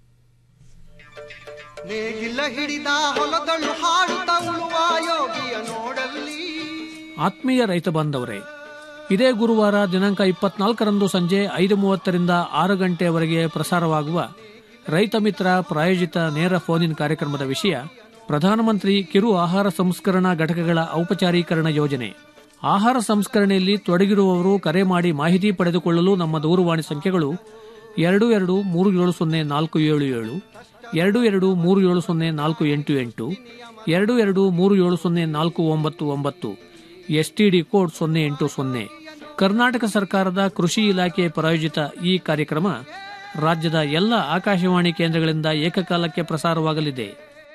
Speaker 9: ನೇಗಿಲ ಹಿಡಿದ ಹೊಲದಳು ಹಾಡುತ್ತ ಉಳುವ ಯೋಗಿಯ ನೋಡಲ್ಲಿ
Speaker 4: ಆತ್ಮೀಯ ರೈತ ಬಾಂಧವರೇ ಇದೇ ಗುರುವಾರ ದಿನಾಂಕ ಇಪ್ಪತ್ನಾಲ್ಕರಂದು ಸಂಜೆ ಐದು ಮೂವತ್ತರಿಂದ ಆರು ಗಂಟೆಯವರೆಗೆ ಪ್ರಸಾರವಾಗುವ ರೈತ ಮಿತ್ರ ಪ್ರಾಯೋಜಿತ ನೇರ ಫೋನ್ ಇನ್ ಕಾರ್ಯಕ್ರಮದ ವಿಷಯ ಪ್ರಧಾನಮಂತ್ರಿ ಕಿರು ಆಹಾರ ಸಂಸ್ಕರಣಾ ಘಟಕಗಳ ಔಪಚಾರೀಕರಣ ಯೋಜನೆ ಆಹಾರ ಸಂಸ್ಕರಣೆಯಲ್ಲಿ ತೊಡಗಿರುವವರು ಕರೆ ಮಾಡಿ ಮಾಹಿತಿ ಪಡೆದುಕೊಳ್ಳಲು ನಮ್ಮ ದೂರವಾಣಿ ಸಂಖ್ಯೆಗಳು ಎರಡು ಎರಡು ಮೂರು ಏಳು ಸೊನ್ನೆ ನಾಲ್ಕು ಏಳು ಏಳು ಎರಡು ಎರಡು ಮೂರು ಏಳು ಸೊನ್ನೆ ನಾಲ್ಕು ಎಂಟು ಎಂಟು ಎರಡು ಎರಡು ಮೂರು ಏಳು ಸೊನ್ನೆ ನಾಲ್ಕು ಒಂಬತ್ತು ಒಂಬತ್ತು ಎಸ್ಟಿಡಿ ಕೋಡ್ ಸೊನ್ನೆ ಎಂಟು ಸೊನ್ನೆ ಕರ್ನಾಟಕ ಸರ್ಕಾರದ ಕೃಷಿ ಇಲಾಖೆ ಪ್ರಾಯೋಜಿತ ಈ ಕಾರ್ಯಕ್ರಮ ರಾಜ್ಯದ ಎಲ್ಲ ಆಕಾಶವಾಣಿ ಕೇಂದ್ರಗಳಿಂದ ಏಕಕಾಲಕ್ಕೆ ಪ್ರಸಾರವಾಗಲಿದೆ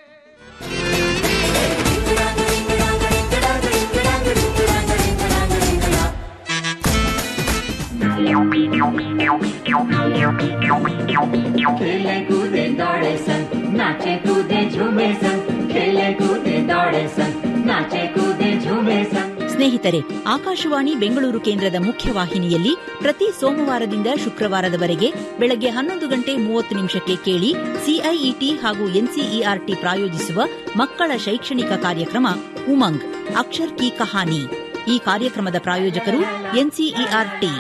Speaker 11: खेले कूदे दौड़े सन नाचे कूदे झूमे सन खेले कूदे दौड़े सन नाचे कूदे झूमे सन
Speaker 2: ಸ್ನೇಹಿತರೆ ಆಕಾಶವಾಣಿ ಬೆಂಗಳೂರು ಕೇಂದ್ರದ ಮುಖ್ಯವಾಹಿನಿಯಲ್ಲಿ ಪ್ರತಿ ಸೋಮವಾರದಿಂದ ಶುಕ್ರವಾರದವರೆಗೆ ಬೆಳಗ್ಗೆ ಹನ್ನೊಂದು ಗಂಟೆ ಮೂವತ್ತು ನಿಮಿಷಕ್ಕೆ ಕೇಳಿ ಸಿಐಇಟಿ ಹಾಗೂ ಎನ್ಸಿಇಆರ್ಟಿ ಪ್ರಾಯೋಜಿಸುವ ಮಕ್ಕಳ ಶೈಕ್ಷಣಿಕ ಕಾರ್ಯಕ್ರಮ ಉಮಂಗ್ ಅಕ್ಷರ್ ಕಿ ಕಹಾನಿ ಈ ಕಾರ್ಯಕ್ರಮದ ಪ್ರಾಯೋಜಕರು ಎನ್ಸಿಇಆರ್ಟಿ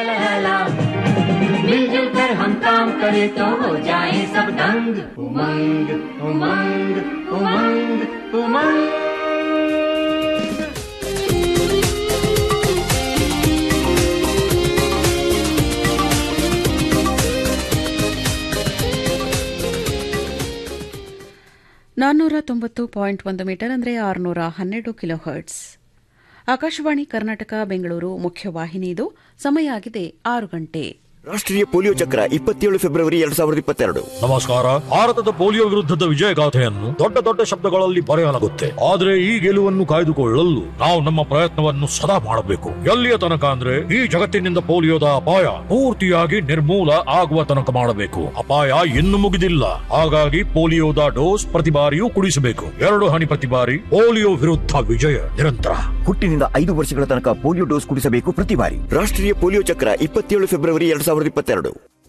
Speaker 11: मिलजुल कर हम काम करें तो हो जाए सब दंग उमंग उमंग उमंग उमंग
Speaker 1: ನಾನ್ನೂರ ತೊಂಬತ್ತು ಪಾಯಿಂಟ್ ಒಂದು ಮೀಟರ್ ಅಂದರೆ ಆರುನೂರ ಹನ್ನೆರಡು ಕಿಲೋ ಹರ್ಟ್ಸ್ ಆಕಾಶವಾಣಿ ಕರ್ನಾಟಕ ಬೆಂಗಳೂರು ಮುಖ್ಯವಾಹಿನಿ ಇದು ಸಮಯ ಆಗಿದೆ ಆರು ಗಂಟೆ
Speaker 12: ರಾಷ್ಟ್ರೀಯ ಪೋಲಿಯೋ ಚಕ್ರ ಇಪ್ಪತ್ತೇಳು ಫೆಬ್ರವರಿ ಎರಡ್ ಸಾವಿರದ ಇಪ್ಪತ್ತೆರಡು
Speaker 13: ನಮಸ್ಕಾರ ಭಾರತದ ಪೋಲಿಯೋ ವಿರುದ್ಧದ ವಿಜಯಗಾಥೆಯನ್ನು ದೊಡ್ಡ ದೊಡ್ಡ ಶಬ್ದಗಳಲ್ಲಿ ಬರೆಯಲಾಗುತ್ತೆ ಆದ್ರೆ ಈ ಗೆಲುವನ್ನು ಕಾಯ್ದುಕೊಳ್ಳಲು ನಾವು ನಮ್ಮ ಪ್ರಯತ್ನವನ್ನು ಸದಾ ಮಾಡಬೇಕು ಎಲ್ಲಿಯ ತನಕ ಅಂದ್ರೆ ಈ ಜಗತ್ತಿನಿಂದ ಪೋಲಿಯೋದ ಅಪಾಯ ಪೂರ್ತಿಯಾಗಿ ನಿರ್ಮೂಲ ಆಗುವ ತನಕ ಮಾಡಬೇಕು ಅಪಾಯ ಇನ್ನು ಮುಗಿದಿಲ್ಲ ಹಾಗಾಗಿ ಪೋಲಿಯೋದ ಡೋಸ್ ಪ್ರತಿ ಬಾರಿಯೂ ಕುಡಿಸಬೇಕು ಎರಡು ಹನಿ ಪ್ರತಿ ಬಾರಿ ಪೋಲಿಯೋ ವಿರುದ್ಧ ವಿಜಯ ನಿರಂತರ
Speaker 12: ಹುಟ್ಟಿನಿಂದ ಐದು ವರ್ಷಗಳ ತನಕ ಪೋಲಿಯೋ ಡೋಸ್ ಕುಡಿಸಬೇಕು ಪ್ರತಿ ಬಾರಿ ರಾಷ್ಟ್ರೀಯ ಪೋಲಿಯೋ ಚಕ್ರ ಇಪ್ಪತ್ತೇಳು ಫೆಬ್ರವರಿ ಎರಡ್ ಸಾವಿರದ ಇಪ್ಪತ್ತೆರಡು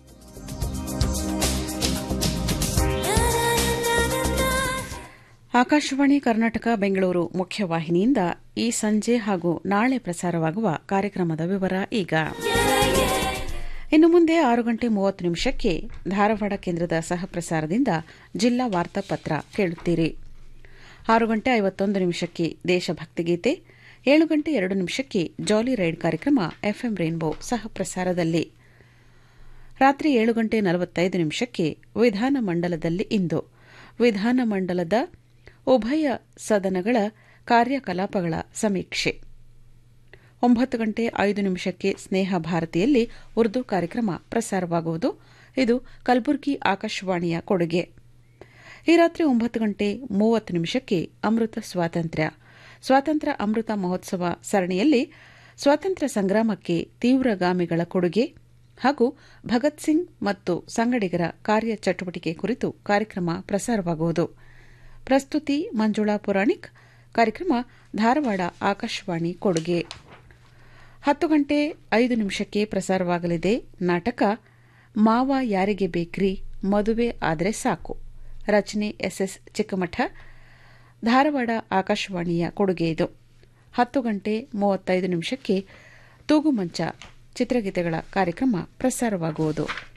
Speaker 1: ಆಕಾಶವಾಣಿ ಕರ್ನಾಟಕ ಬೆಂಗಳೂರು ಮುಖ್ಯವಾಹಿನಿಯಿಂದ ಈ ಸಂಜೆ ಹಾಗೂ ನಾಳೆ ಪ್ರಸಾರವಾಗುವ ಕಾರ್ಯಕ್ರಮದ ವಿವರ ಈಗ ಇನ್ನು ಮುಂದೆ ಆರು ಗಂಟೆ ಮೂವತ್ತು ನಿಮಿಷಕ್ಕೆ ಧಾರವಾಡ ಕೇಂದ್ರದ ಸಹಪ್ರಸಾರದಿಂದ ಜಿಲ್ಲಾ ವಾರ್ತಾಪತ್ರ ಕೇಳುತ್ತೀರಿ ಆರು ಗಂಟೆ ಐವತ್ತೊಂದು ನಿಮಿಷಕ್ಕೆ ದೇಶಭಕ್ತಿ ಗೀತೆ ಏಳು ಗಂಟೆ ಎರಡು ನಿಮಿಷಕ್ಕೆ ಜಾಲಿ ರೈಡ್ ಕಾರ್ಯಕ್ರಮ ಎಫ್ಎಂ ರೈನ್ಬೋ ಸಹಪ್ರಸಾರದಲ್ಲಿ ರಾತ್ರಿ ಏಳು ಗಂಟೆ ನಲವತ್ತೈದು ನಿಮಿಷಕ್ಕೆ ವಿಧಾನಮಂಡಲದಲ್ಲಿ ಇಂದು ವಿಧಾನಮಂಡಲದ ಉಭಯ ಸದನಗಳ ಕಾರ್ಯಕಲಾಪಗಳ ಸಮೀಕ್ಷೆ ಒಂಬತ್ತು ಗಂಟೆ ಐದು ನಿಮಿಷಕ್ಕೆ ಸ್ನೇಹ ಭಾರತಿಯಲ್ಲಿ ಉರ್ದು ಕಾರ್ಯಕ್ರಮ ಪ್ರಸಾರವಾಗುವುದು ಇದು ಕಲಬುರಗಿ ಆಕಾಶವಾಣಿಯ ಕೊಡುಗೆ ಈ ರಾತ್ರಿ ಒಂಬತ್ತು ಗಂಟೆ ಮೂವತ್ತು ನಿಮಿಷಕ್ಕೆ ಅಮೃತ ಸ್ವಾತಂತ್ರ್ಯ ಸ್ವಾತಂತ್ರ್ಯ ಅಮೃತ ಮಹೋತ್ಸವ ಸರಣಿಯಲ್ಲಿ ಸ್ವಾತಂತ್ರ್ಯ ಸಂಗ್ರಾಮಕ್ಕೆ ತೀವ್ರಗಾಮಿಗಳ ಕೊಡುಗೆ ಹಾಗೂ ಭಗತ್ ಸಿಂಗ್ ಮತ್ತು ಸಂಗಡಿಗರ ಕಾರ್ಯ ಚಟುವಟಿಕೆ ಕುರಿತು ಕಾರ್ಯಕ್ರಮ ಪ್ರಸಾರವಾಗುವುದು ಪ್ರಸ್ತುತಿ ಮಂಜುಳಾ ಪುರಾಣಿಕ್ ಕಾರ್ಯಕ್ರಮ ಧಾರವಾಡ ಆಕಾಶವಾಣಿ ಕೊಡುಗೆ ಹತ್ತು ಗಂಟೆ ಐದು ನಿಮಿಷಕ್ಕೆ ಪ್ರಸಾರವಾಗಲಿದೆ ನಾಟಕ ಮಾವ ಯಾರಿಗೆ ಬೇಕ್ರಿ ಮದುವೆ ಆದರೆ ಸಾಕು ರಚನೆ ಎಸ್ಎಸ್ ಚಿಕ್ಕಮಠ ಧಾರವಾಡ ಆಕಾಶವಾಣಿಯ ಕೊಡುಗೆ ಇದು ಹತ್ತು ಗಂಟೆ ಮೂವತ್ತೈದು ನಿಮಿಷಕ್ಕೆ ತೂಗುಮಂಚ ಚಿತ್ರಗೀತೆಗಳ ಕಾರ್ಯಕ್ರಮ ಪ್ರಸಾರವಾಗುವುದು